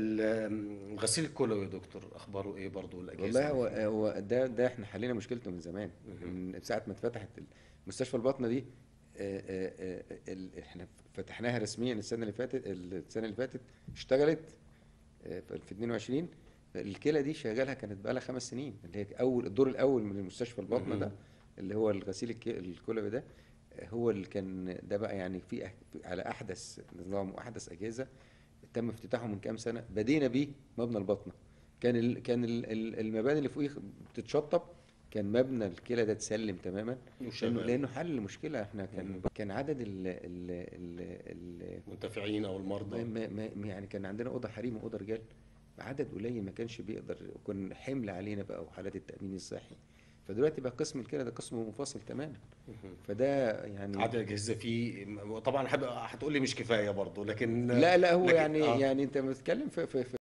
ال- غسيل الكلوي يا دكتور اخباره ايه برضو الاجهزه والله هو هو ده ده احنا حلينا مشكلته من زمان من ساعه ما اتفتحت مستشفى البطنه دي آه، آه، آه، ال- احنا فتحناها رسميا السنه اللي فاتت السنه اللي فاتت اشتغلت آه، في 22 الكلى دي شغالها كانت بقى لها خمس سنين اللي هي اول الدور الاول من المستشفى الباطنه ده مهم. اللي هو الغسيل الك- الكلوي ده آه، هو اللي كان ده بقى يعني في أح- على احدث نظام واحدث اجهزه تم افتتاحه من كام سنه بدينا بيه مبنى الباطنه كان ال كان ال ال- المباني اللي فوقيه بتتشطب كان مبنى الكلى ده اتسلم تماما لانه وشغال. لانه حل المشكله احنا كان مم. كان عدد ال ال ال ال المنتفعين او المرضى ما ما ما يعني كان عندنا اوضه حريم واوضه رجال عدد قليل ما كانش بيقدر وكان حمل علينا بقى وحالات التامين الصحي فدلوقتي بقى قسم الكلى ده قسم منفصل تماما مهم. فده يعني عدد الاجهزه فيه طبعا هب- هتقول لي مش كفايه برضه لكن لا لا هو لكن- يعني آه. يعني انت بتتكلم في في, في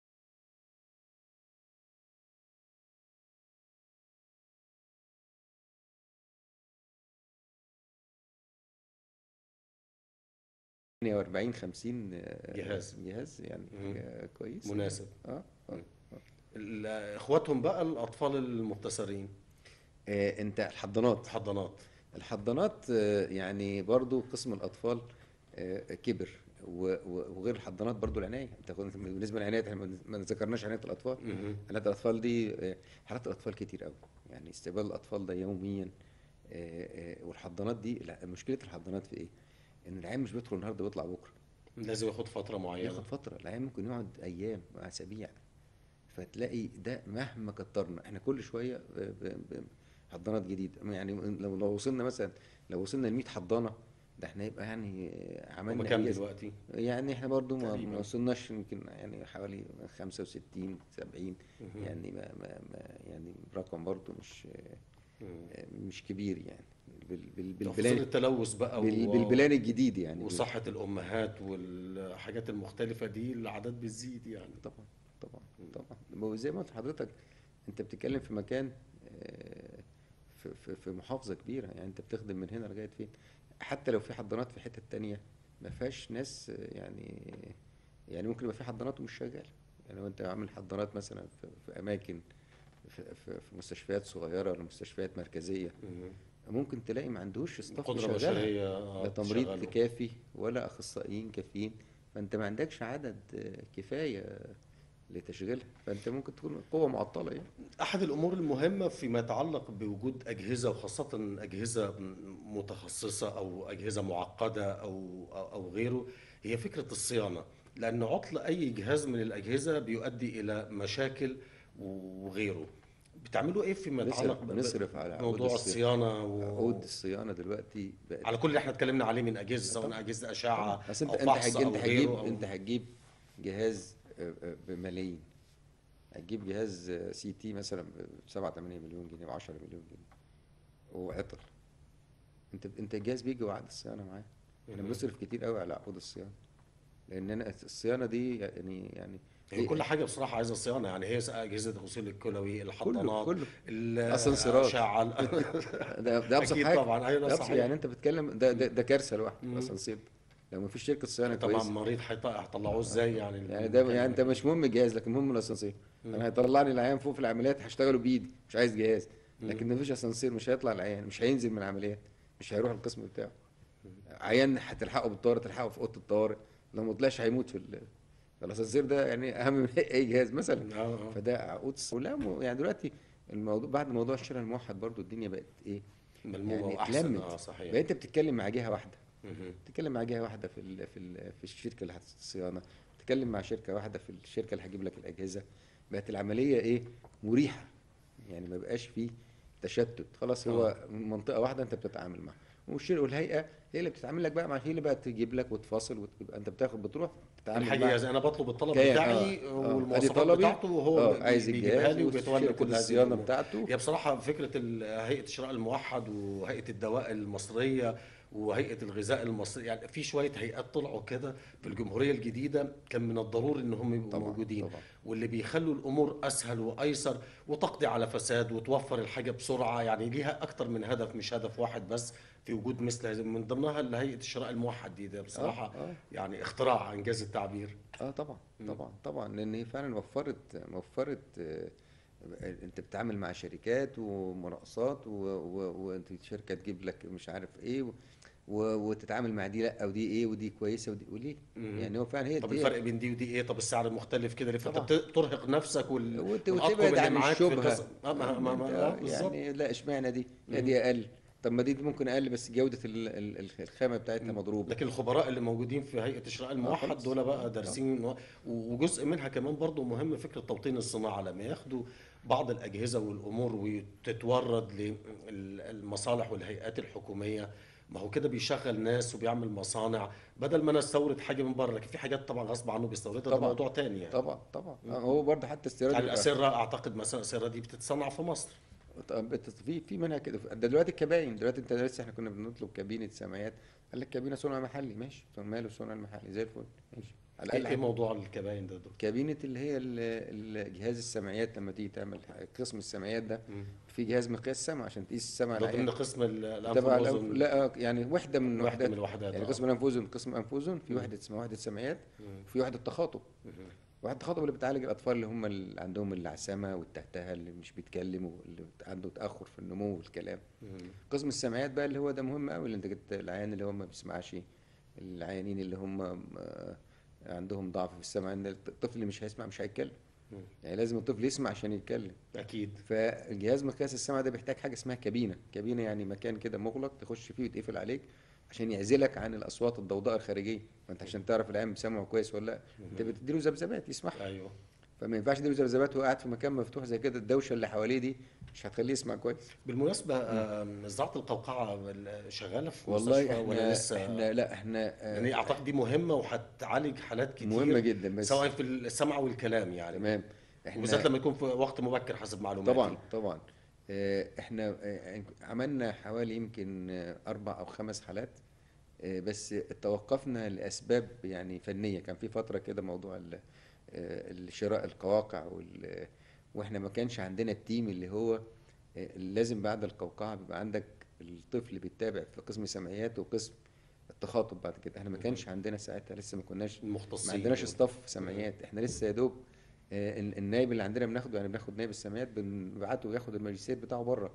يعني 40 50 آه، جهاز. جهاز يعني مم. آه، كويس مناسب اه اه ال- اخواتهم بقى الاطفال المبتسرين آه، انت الحضانات حضانات الحضانات آه، يعني برضو قسم الأطفال آه، كبر و- و- وغير الحضانات برضو العناية انت خد- بالنسبة للعناية احنا ما- ما ذكرناش عناية الأطفال مهم. عناية الأطفال دي آه، حالات الأطفال كتير قوي يعني استقبال الأطفال ده يوميا آه، آه، والحضانات دي لا، مشكلة الحضانات في إيه؟ إن العيال مش بيدخل النهارده ويطلع بكرة لازم ياخد فتره معينه ياخد فترة العيال ممكن يقعد أيام وأسابيع فتلاقي ده مهما كترنا احنا كل شوية ب- ب- ب- حضانات جديدة يعني لو لو وصلنا مثلا لو وصلنا ل 100 حضانة ده احنا يبقى يعني هم عملنا كام إنجاز. دلوقتي؟ يعني احنا برضو ما تقريباً. ما وصلناش يمكن يعني حوالي 65 70 مهم. يعني ما, ما, ما يعني رقم برضو مش مم. مش كبير يعني بال بال خصوصا بالبلان التلوث بقى بال و- بالبلان الجديد يعني وصحة الأمهات والحاجات المختلفة دي الأعداد بتزيد يعني طبعا طبعا طبعا وزي ما قلت لحضرتك انت بتتكلم في مكان آه، في, في, في محافظة كبيرة يعني انت بتخدم من هنا لغاية فين حتى لو في حضانات في حتة تانية ما فيهاش ناس آه، يعني يعني ممكن يبقى في حضانات ومش شغالة يعني لو انت عامل حضانات مثلا في, في أماكن في, في, في مستشفيات صغيرة ولا مستشفيات مركزية مم. ممكن تلاقي ما عندوش ستاف قدرة يشغلها. بشرية آه، لا تمريض تشغله. كافي ولا اخصائيين كافيين فانت ما عندكش عدد آه، كفايه لتشغيلها فانت ممكن تكون قوه معطله يعني أحد الأمور المهمة فيما يتعلق بوجود أجهزة وخاصة أجهزة متخصصة أو أجهزة معقدة أو أو أو غيره هي فكرة الصيانة لأن عطل أي جهاز من الأجهزة بيؤدي إلى مشاكل وغيره بتعملوا إيه فيما يتعلق نصرف نصرف على عقود موضوع الصيانه الصيانة و... عقود الصيانه دلوقتي بقت على كل اللي احنا اتكلمنا عليه من أجهزة سواء أجهزة أشعة بس انت أو انت فحص هتجيب أو انت غيره هتجيب أو انت هتجيب جهاز آه، آه، بملايين هتجيب جهاز سي تي مثلا ب 7 8 مليون جنيه ب 10 مليون جنيه وعطل انت انت الجهاز بيجي وعقد الصيانه معاه احنا مهم. بنصرف كتير قوي على عقود الصيانه لان انا الصيانه دي يعني يعني هي كل حاجة بصراحة عايزة صيانة يعني هي أجهزة الغسيل الكلوي كله الحضانات كله الأسانسيرات أسانسيرات. ده ده ابسط أكيد حاجه طبعا أيوه ده ده أبسط صحيح يعني انت بتتكلم ده ده, ده كارثه لوحده مم. الاسانسير لو ما فيش شركه صيانه طبعا كويسه المريض هيط- هيطلعوه ازاي يعني يعني ده يعني انت مش مهم الجهاز لكن مهم الاسانسير انا هيطلعني العيان فوق في العمليات هشتغله بايدي مش عايز جهاز لكن ما فيش اسانسير مش هيطلع العيان مش هينزل من العمليات مش هيروح القسم بتاعه عيان هتلحقه بالطوارئ تلحقه في اوضه الطوارئ لو ما طلعش هيموت في ال- فالاسانسير ده يعني اهم من اي جهاز مثلا اه اه فده عقود ص- ولا م- يعني دلوقتي الموضوع بعد موضوع الشراء الموحد برضو الدنيا بقت ايه ملمومة يعني وأحسن اتلمت اه صحيح بقيت انت بتتكلم مع جهه واحده مهم. بتتكلم مع جهه واحده في ال في ال في الشركه اللي هتست الصيانه بتتكلم مع شركه واحده في الشركه اللي هتجيب لك الاجهزه بقت العمليه ايه مريحه يعني ما بقاش فيه تشتت خلاص هو منطقه واحده انت بتتعامل معاها والشركه والهيئه هي اللي بتتعامل لك بقى مع هي اللي بقى تجيب لك وتفاصل وتبقى انت بتاخد بتروح تتعامل الحاجة معاها زي أنا بطلب الطلب كيان، بتاعي آه، آه. أدي والمواصفات طلبي، بتاعته وهو اه بي- عايز بيجيبها الجهاز لي وبيتولى وشركه كل هذه الصيانه الأمور. بتاعته هي بصراحة فكرة ال- هيئة الشراء الموحد وهيئة الدواء المصرية وهيئة الغذاء المصري يعني في شوية هيئات طلعوا كده في الجمهورية الجديدة كان من الضروري ان هم يبقوا طبعاً، موجودين طبعاً. واللي بيخلوا الامور اسهل وايسر وتقضي على فساد وتوفر الحاجة بسرعة يعني ليها اكتر من هدف مش هدف واحد بس في وجود مثل هذه من ضمنها اللي هيئة الشراء الموحد دي ده بصراحة آه. يعني اختراع انجاز التعبير اه طبعا طبعا طبعا لان هي فعلا وفرت وفرت آه، انت بتتعامل مع شركات ومناقصات و- و- وانت شركه تجيب لك مش عارف ايه و- و- وتتعامل مع دي لا ودي ايه ودي كويسه ودي وليه مم. يعني هو فعلا هي طب دي الفرق بين دي ودي ايه طب السعر المختلف كده ليه فانت طبعا. بت- ترهق نفسك وال... وت- والأطقم وتبعد اللي عن معاك في الشبهه قصة- آه، ما ما ما أنت آه، بالظبط يعني لا اشمعنى دي لا مم. دي اقل طب ما دي دي ممكن اقل بس جوده ال- ال- ال- الخامه بتاعتها مضروبه لكن الخبراء اللي موجودين في هيئه الشراء الموحد خلاص. دول بقى دارسين و- وجزء منها كمان برضو مهم فكره توطين الصناعه لما ياخدوا بعض الاجهزه والامور وتتورد للمصالح والهيئات الحكوميه ما هو كده بيشغل ناس وبيعمل مصانع بدل ما انا استورد حاجه من بره لكن في حاجات طبعا غصب عنه بيستوردها ده طبعا. موضوع تاني يعني طبعا طبعا آه، هو برضه حتى استيراد يعني بيبقى- الاسره اعتقد مثلا الاسره دي بتتصنع في مصر طب بت- في في منها كده ده دلوقتي الكباين دلوقتي انت لسه احنا كنا بنطلب كابينه سمايات قال لك كابينه صنع محلي ماشي طب ماله صنع المحلي زي الفل ماشي على ايه الاقل إيه حاجة. موضوع الكباين ده دكتور كابينه اللي هي ال- ال- جهاز السمعيات لما تيجي تعمل قسم السمعيات ده مم. في جهاز مقياس سمع عشان تقيس السمع ده العيان ضمن قسم ال- الانف تبع والأذن. الأنف لا يعني وحده من واحده وحدات من الوحدات يعني آه. قسم الانف واذن قسم انف واذن في مم. وحده اسمها وحده سمعيات مم. وفي وحده تخاطب مم. وحده تخاطب اللي بتعالج الاطفال اللي هم اللي عندهم العسامه والتهتهه اللي مش بيتكلموا اللي عنده تاخر في النمو والكلام مم. قسم السمعيات بقى اللي هو ده مهم قوي اللي انت جبت العيان اللي هو ما بيسمعش العيانين اللي هم آه، عندهم ضعف في السمع ان الطفل اللي مش هيسمع مش هيتكلم مم. يعني لازم الطفل يسمع عشان يتكلم اكيد فالجهاز مقياس السمع ده بيحتاج حاجه اسمها كابينه كابينه يعني مكان كده مغلق تخش فيه ويتقفل عليك عشان يعزلك عن الاصوات الضوضاء الخارجيه ما انت عشان تعرف العيان بيسمعه كويس ولا لا انت بتديله ذبذبات يسمعها ايوه فما ينفعش تديله ذبذبات وهو قاعد في مكان مفتوح زي كده الدوشه اللي حواليه دي مش هتخليه يسمع كويس بالمناسبه آم، زراعه القوقعه ال- شغاله في والله مستشفى ولا احنا لسه احنا لا احنا آه، يعني اعتقد دي مهمه وهتعالج حالات كتير مهمه جدا بس سواء في السمع والكلام يعني تمام احنا وبالذات لما يكون في وقت مبكر حسب معلوماتي طبعا طبعا آه، احنا آه، عملنا حوالي يمكن آه، اربع او خمس حالات آه، بس توقفنا لاسباب يعني فنيه كان في فتره كده موضوع ال- آه، الشراء القواقع وال- واحنا ما كانش عندنا التيم اللي هو آه، لازم بعد القوقعه بيبقى عندك الطفل بيتابع في قسم سمعيات وقسم التخاطب بعد كده احنا ما كانش عندنا ساعتها لسه ما كناش المختصين ما عندناش اصطف سمعيات احنا لسه يا دوب آه، ال- النايب اللي عندنا بناخده يعني بناخد نايب السمعيات بنبعته ياخد الماجستير بتاعه بره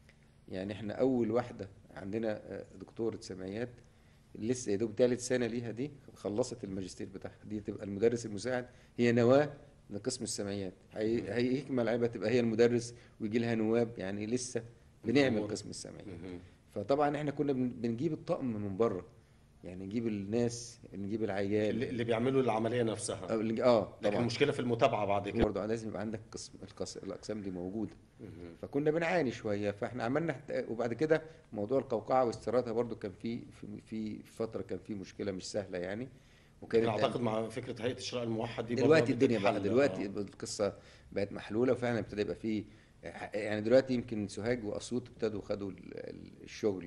يعني احنا اول واحده عندنا آه، دكتوره سمعيات لسه يا دوب ثالث سنه ليها دي خلصت الماجستير بتاعها دي تبقى المدرس المساعد هي نواه لقسم السمعيات هي هيكمل عليها تبقى هي المدرس ويجي لها نواب يعني لسه بنعمل أمور. قسم السمعيات مهم. فطبعا احنا كنا بن- بنجيب الطقم من بره يعني نجيب الناس نجيب العيال اللي اللي بيعملوا العمليه نفسها اه اللي- اه لكن طبعا المشكله في المتابعه بعد كده برضه لازم يبقى عندك قسم القس... الاقسام دي موجوده مهم. فكنا بنعاني شويه فاحنا عملنا حت- وبعد كده موضوع القوقعه واستيرادها برضه كان في في في فتره كان في مشكله مش سهله يعني وكانت انا اعتقد مع فكره هيئه الشراء الموحد دي برضه دلوقتي الدنيا بقى بتتحل. دلوقتي آه. القصه بقت محلوله وفعلا ابتدى يبقى في يعني دلوقتي يمكن سوهاج واسيوط ابتدوا خدوا ال- ال- الشغل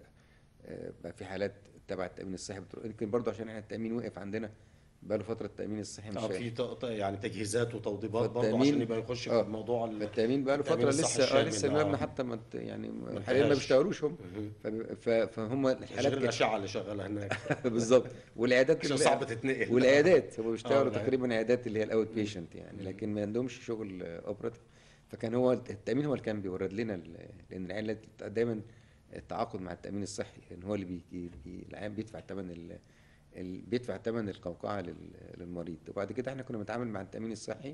آه، بقى في حالات تبع التامين الصحي بتروح يمكن برضه عشان احنا التامين وقف عندنا بقى له فتره التامين الصحي مش اه في ت- ت- يعني تجهيزات وتوضيبات برضه فالتأمين- عشان يبقى يخش في آه. الموضوع ال- فالتامين بقى له التأمين فتره الصحي لسه اه الشامل، لسه آه. المبنى حتى ما ت- يعني ما حاليا ما انتهاش. بيشتغلوش هم مهم. فب- ف- فهم غير الحالات كانت- الاشعه اللي شغاله هناك بالظبط والعيادات عشان اللي- صعب تتنقل والعيادات هم بيشتغلوا العيادات. تقريبا عيادات اللي هي الاوت بيشنت يعني لكن ما عندهمش شغل اوبراتيف فكان هو التامين هو اللي كان بيورد لنا ال- لان العيال دايما التعاقد مع التامين الصحي لان هو اللي بي بي العيان بيدفع ثمن ال... ال... بيدفع ثمن القوقعه لل... للمريض وبعد كده احنا كنا بنتعامل مع التامين الصحي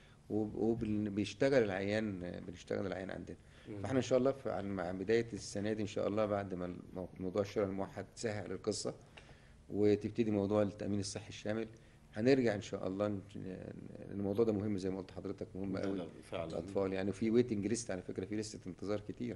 وبيشتغل العيان بنشتغل العيان عندنا فاحنا ان شاء الله في عن- مع بدايه السنه دي ان شاء الله بعد ما المو- موضوع الشراء الموحد سهل القصه وتبتدي موضوع التامين الصحي الشامل هنرجع ان شاء الله ن- لان الموضوع ده مهم زي ما قلت لحضرتك مهم لا، قوي لا، فعلا الاطفال يعني في ويتنج ليست على فكره في لسته انتظار كتير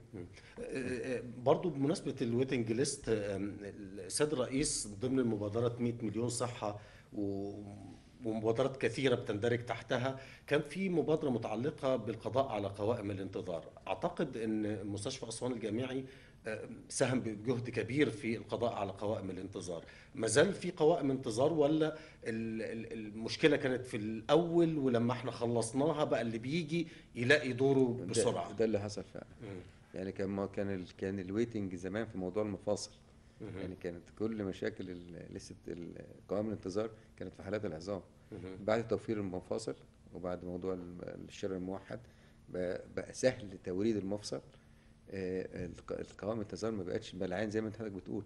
برضو بمناسبة الويتنج ليست آم، السيد الرئيس ضمن المبادرة 100 مليون صحة و- ومبادرات كثيرة بتندرج تحتها كان في مبادرة متعلقة بالقضاء على قوائم الانتظار أعتقد أن مستشفى أسوان الجامعي آم، ساهم بجهد كبير في القضاء على قوائم الانتظار ما زال في قوائم انتظار ولا ال- ال- المشكلة كانت في الأول ولما احنا خلصناها بقى اللي بيجي يلاقي دوره ده- بسرعة ده اللي حصل فعلا مم. يعني كان ما كان ال... كان الويتنج زمان في موضوع المفاصل مهم. يعني كانت كل مشاكل ال- لسه ال- قوائم الانتظار كانت في حالات العظام مهم. بعد توفير المفاصل وبعد موضوع الم- الشراء الموحد بقى, بقى سهل توريد المفصل آه، الق- القوائم الانتظار ما بقتش بلعان زي ما انت حضرتك بتقول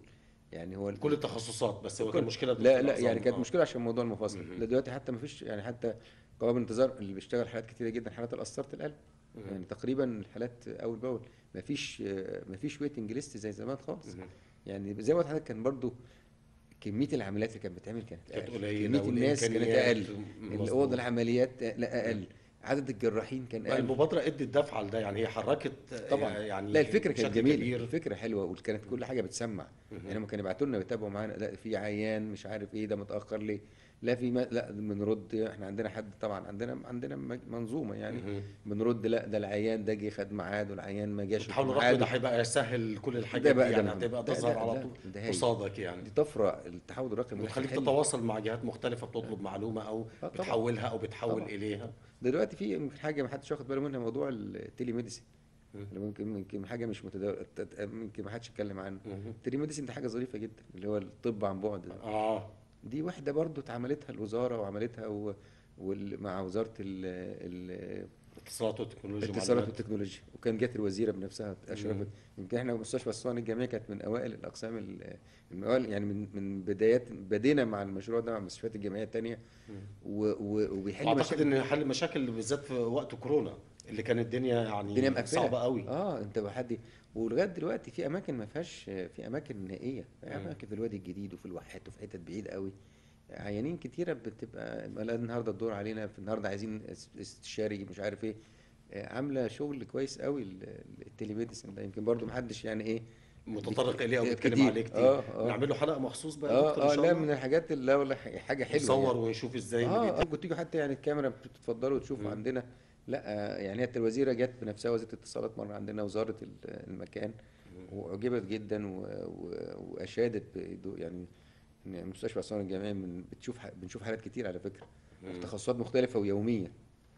يعني هو كل التخصصات بس هو كل- كان مشكله لا دكتور لا عصام. يعني كانت آه. مشكله عشان موضوع المفاصل مهم. لا دلوقتي حتى ما فيش يعني حتى قوام الانتظار اللي بيشتغل حالات كتيره جدا حالات القسطره القلب مهم. يعني تقريبا الحالات اول باول ما فيش ما فيش ويتنج ليست زي زمان خالص مهم. يعني زي ما قلت لحضرتك كان برضو كميه العمليات اللي كانت بتتعمل كانت كانت اقل قليلة كميه الناس كانت والإمكانيات اقل مظبوط. الاوض العمليات لا اقل عدد الجراحين كان اقل المبادره ادت دفعه لده يعني هي حركت طبعا يعني لا الفكره كانت بشكل جميله كبير. الفكره حلوه وكانت كل حاجه بتسمع يعني هم كانوا يبعتوا لنا ويتابعوا معانا لا في عيان مش عارف ايه ده متاخر ليه لا في ما لا بنرد احنا عندنا حد طبعا عندنا عندنا م- منظومه يعني مهم. بنرد لا ده العيان ده جه خد ميعاد والعيان ما جاش تحاول في الرقم ده ميعاده. هيبقى يسهل كل ده الحاجات بقى دي ده يعني مهم. هتبقى ده- تظهر ده- على ده- طول ده هايل. قصادك دي يعني طفره التحول الرقمي ده بتخليك حلو. تتواصل مع جهات مختلفه بتطلب معلومه او آه، طبعا. بتحولها او بتحول طبعا. اليها دلوقتي في يمكن حاجه ما حدش واخد باله منها موضوع التيلي ميديسين مم. اللي ممكن يمكن حاجه مش متداول يمكن ما حدش اتكلم عنه مهم. التيلي ميديسين ده حاجه ظريفه جدا اللي هو الطب عن بعد ده. اه دي واحدة برضو اتعملتها الوزارة وعملتها و... وال... مع وزارة ال... ال... الاتصالات والتكنولوجيا الاتصالات معلومات. والتكنولوجيا وكان جت الوزيرة بنفسها مم. أشرفت يمكن احنا مستشفى أسوان الجامعية كانت من أوائل الأقسام ال- من أوائل يعني من من بدايات بدينا مع المشروع ده مع المستشفيات الجامعية التانية مم. و... و... وبيحل واعتقد مشاكل ان حل المشاكل بالذات في وقت كورونا اللي كانت الدنيا يعني الدنيا مقفلة صعبه قوي اه انت بحد ولغايه دلوقتي في اماكن ما فيهاش في اماكن نائيه في مم. اماكن في الوادي الجديد وفي الواحات وفي حتت بعيد قوي عيانين كتيره بتبقى لا النهارده الدور علينا في النهارده عايزين اس- استشاري مش عارف ايه آه، عامله شغل كويس قوي ال- ال- التليميديسن ده يمكن برضو محدش يعني ايه متطرق اليه او كتير. بيتكلم عليه كتير اه اه نعمل له حلقه مخصوص بقى يا دكتور اه ان اه شاء لا الله من الحاجات اللي ولا حاجه حلوه نصور يعني. ونشوف ازاي اللي اه بيتم. اه كنت تيجوا حتى يعني الكاميرا بتتفضلوا تشوفوا مم. عندنا لا آه، يعني هي الوزيره جت بنفسها وزيره الاتصالات مره عندنا وزاره ال- المكان واعجبت جدا و- و- واشادت بإيدو- يعني إن مستشفى اسوان الجامعيه من بتشوف ح- بنشوف حالات كتير على فكره في مم. تخصصات مختلفه ويوميه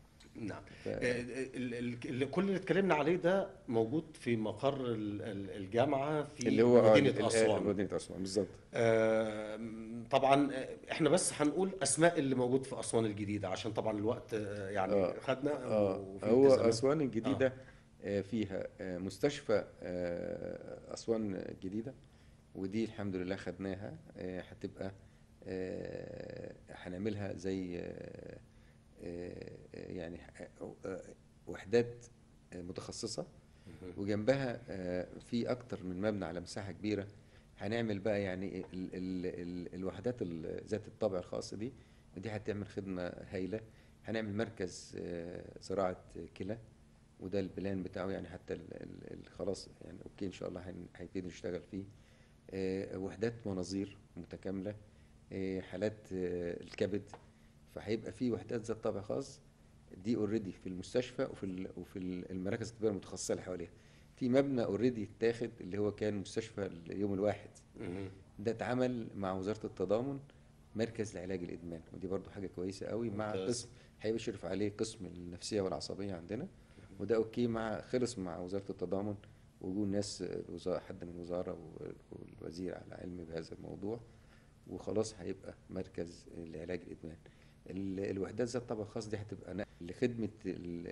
نعم ف- آه، ال- ال- ال- كل اللي اتكلمنا عليه ده موجود في مقر ال- ال- الجامعه في اللي هو آه، ال- مدينه ال- اسوان مدينه اسوان بالظبط آه، طبعا آه، احنا بس هنقول اسماء اللي موجود في اسوان الجديده عشان طبعا الوقت آه، يعني آه. خدنا اه وفي هو التزامات. اسوان الجديده آه، فيها آه، مستشفى آه، اسوان الجديده ودي الحمد لله خدناها آه، هتبقى آه، هنعملها زي آه، آه، يعني آه، آه، وحدات آه، متخصصه مهم. وجنبها آه، في اكتر من مبنى على مساحه كبيره هنعمل بقى يعني ال ال ال الوحدات ال- ذات الطابع الخاص دي دي هتعمل خدمه هايله هنعمل مركز آه، زراعه كلى وده البلان بتاعه يعني حتى ال ال ال خلاص يعني اوكي ان شاء الله هن- هيبتدي نشتغل فيه آه، وحدات مناظير متكامله آه، حالات آه، الكبد فهيبقى في وحدات ذات طابع خاص دي اوريدي في المستشفى وفي ال وفي ال- المراكز الطبيه المتخصصه اللي حواليها في مبنى اوريدي اتاخد اللي هو كان مستشفى اليوم الواحد مهم. ده اتعمل مع وزاره التضامن مركز لعلاج الادمان ودي برضو حاجه كويسه قوي مع ممتاز. قسم هيشرف عليه قسم النفسيه والعصبيه عندنا وده اوكي مع خلص مع وزاره التضامن وجود ناس الوزاره حد من الوزاره والوزير على علم بهذا الموضوع وخلاص هيبقى مركز لعلاج الادمان ال- الوحدات ذات طابع خاص دي هتبقى نقل لخدمه ال-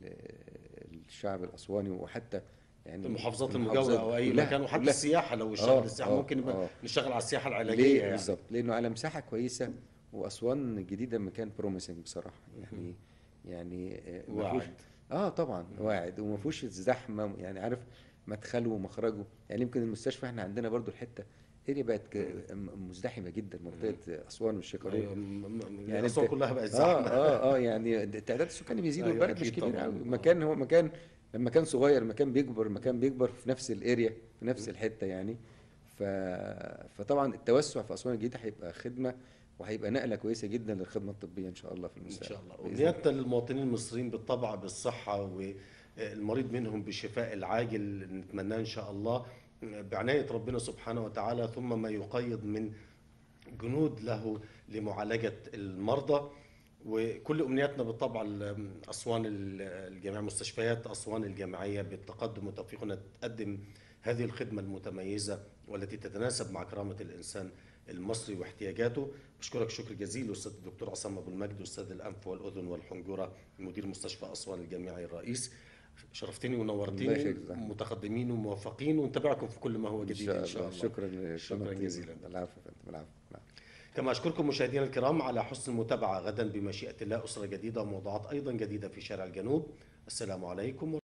ال- الشعب الاسواني وحتى يعني المحافظات المحافظات المجاوره او اي كلها- مكان وحتى كلها. السياحه لو آه، اشتغل السياحه آه، ممكن يبقى آه. نشتغل على السياحه العلاجيه ليه يعني بالظبط لانه على مساحه كويسه واسوان الجديده مكان بروميسنج بصراحه يعني يعني آه، ما واعد. فيهوش- اه طبعا واعد وما فيهوش زحمه يعني عارف مدخله ومخرجه يعني يمكن المستشفى احنا عندنا برضو الحته اريا بقت ك- م- مزدحمه جدا منطقه اسوان والشيخاريه أيوة، م- م- يعني يعني اسوان أنت- كلها بقت اه زحمه اه اه يعني التعداد السكاني بيزيد أيوة، والبلد مش أكيد كبير طبعاً. قوي آه. مكان هو مكان لما كان صغير مكان بيكبر مكان بيكبر في نفس الاريا في نفس الحته يعني ف... فطبعا التوسع في اسوان الجديده هيبقى خدمه وهيبقى نقله كويسه جدا للخدمه الطبيه ان شاء الله في ان المستقبل شاء الله بإذن امنياتنا للمواطنين المصريين بالطبع بالصحه والمريض منهم بالشفاء العاجل نتمناه ان شاء الله بعنايه ربنا سبحانه وتعالى ثم ما يقيد من جنود له لمعالجه المرضى وكل امنياتنا بالطبع ال- اسوان ال- الجامعيه مستشفيات اسوان الجامعيه بالتقدم وتوفيقنا تقدم هذه الخدمه المتميزه والتي تتناسب مع كرامه الانسان المصري واحتياجاته بشكرك شكر جزيل استاذ الدكتور عصام ابو المجد استاذ الانف والاذن والحنجره مدير مستشفى اسوان الجامعي الرئيس شرفتني الله ونورتني يخليك يا أحمد. متقدمين وموفقين ونتابعكم في كل ما هو ان جديد شاء ان شاء الله الله شكرا شكراً للقناة جزيلاً. العفو يا فندم العفو العفو. كما أشكركم مشاهدينا الكرام على حسن المتابعة غدا بمشيئة الله أسرة جديدة وموضوعات أيضا جديدة في شارع الجنوب السلام عليكم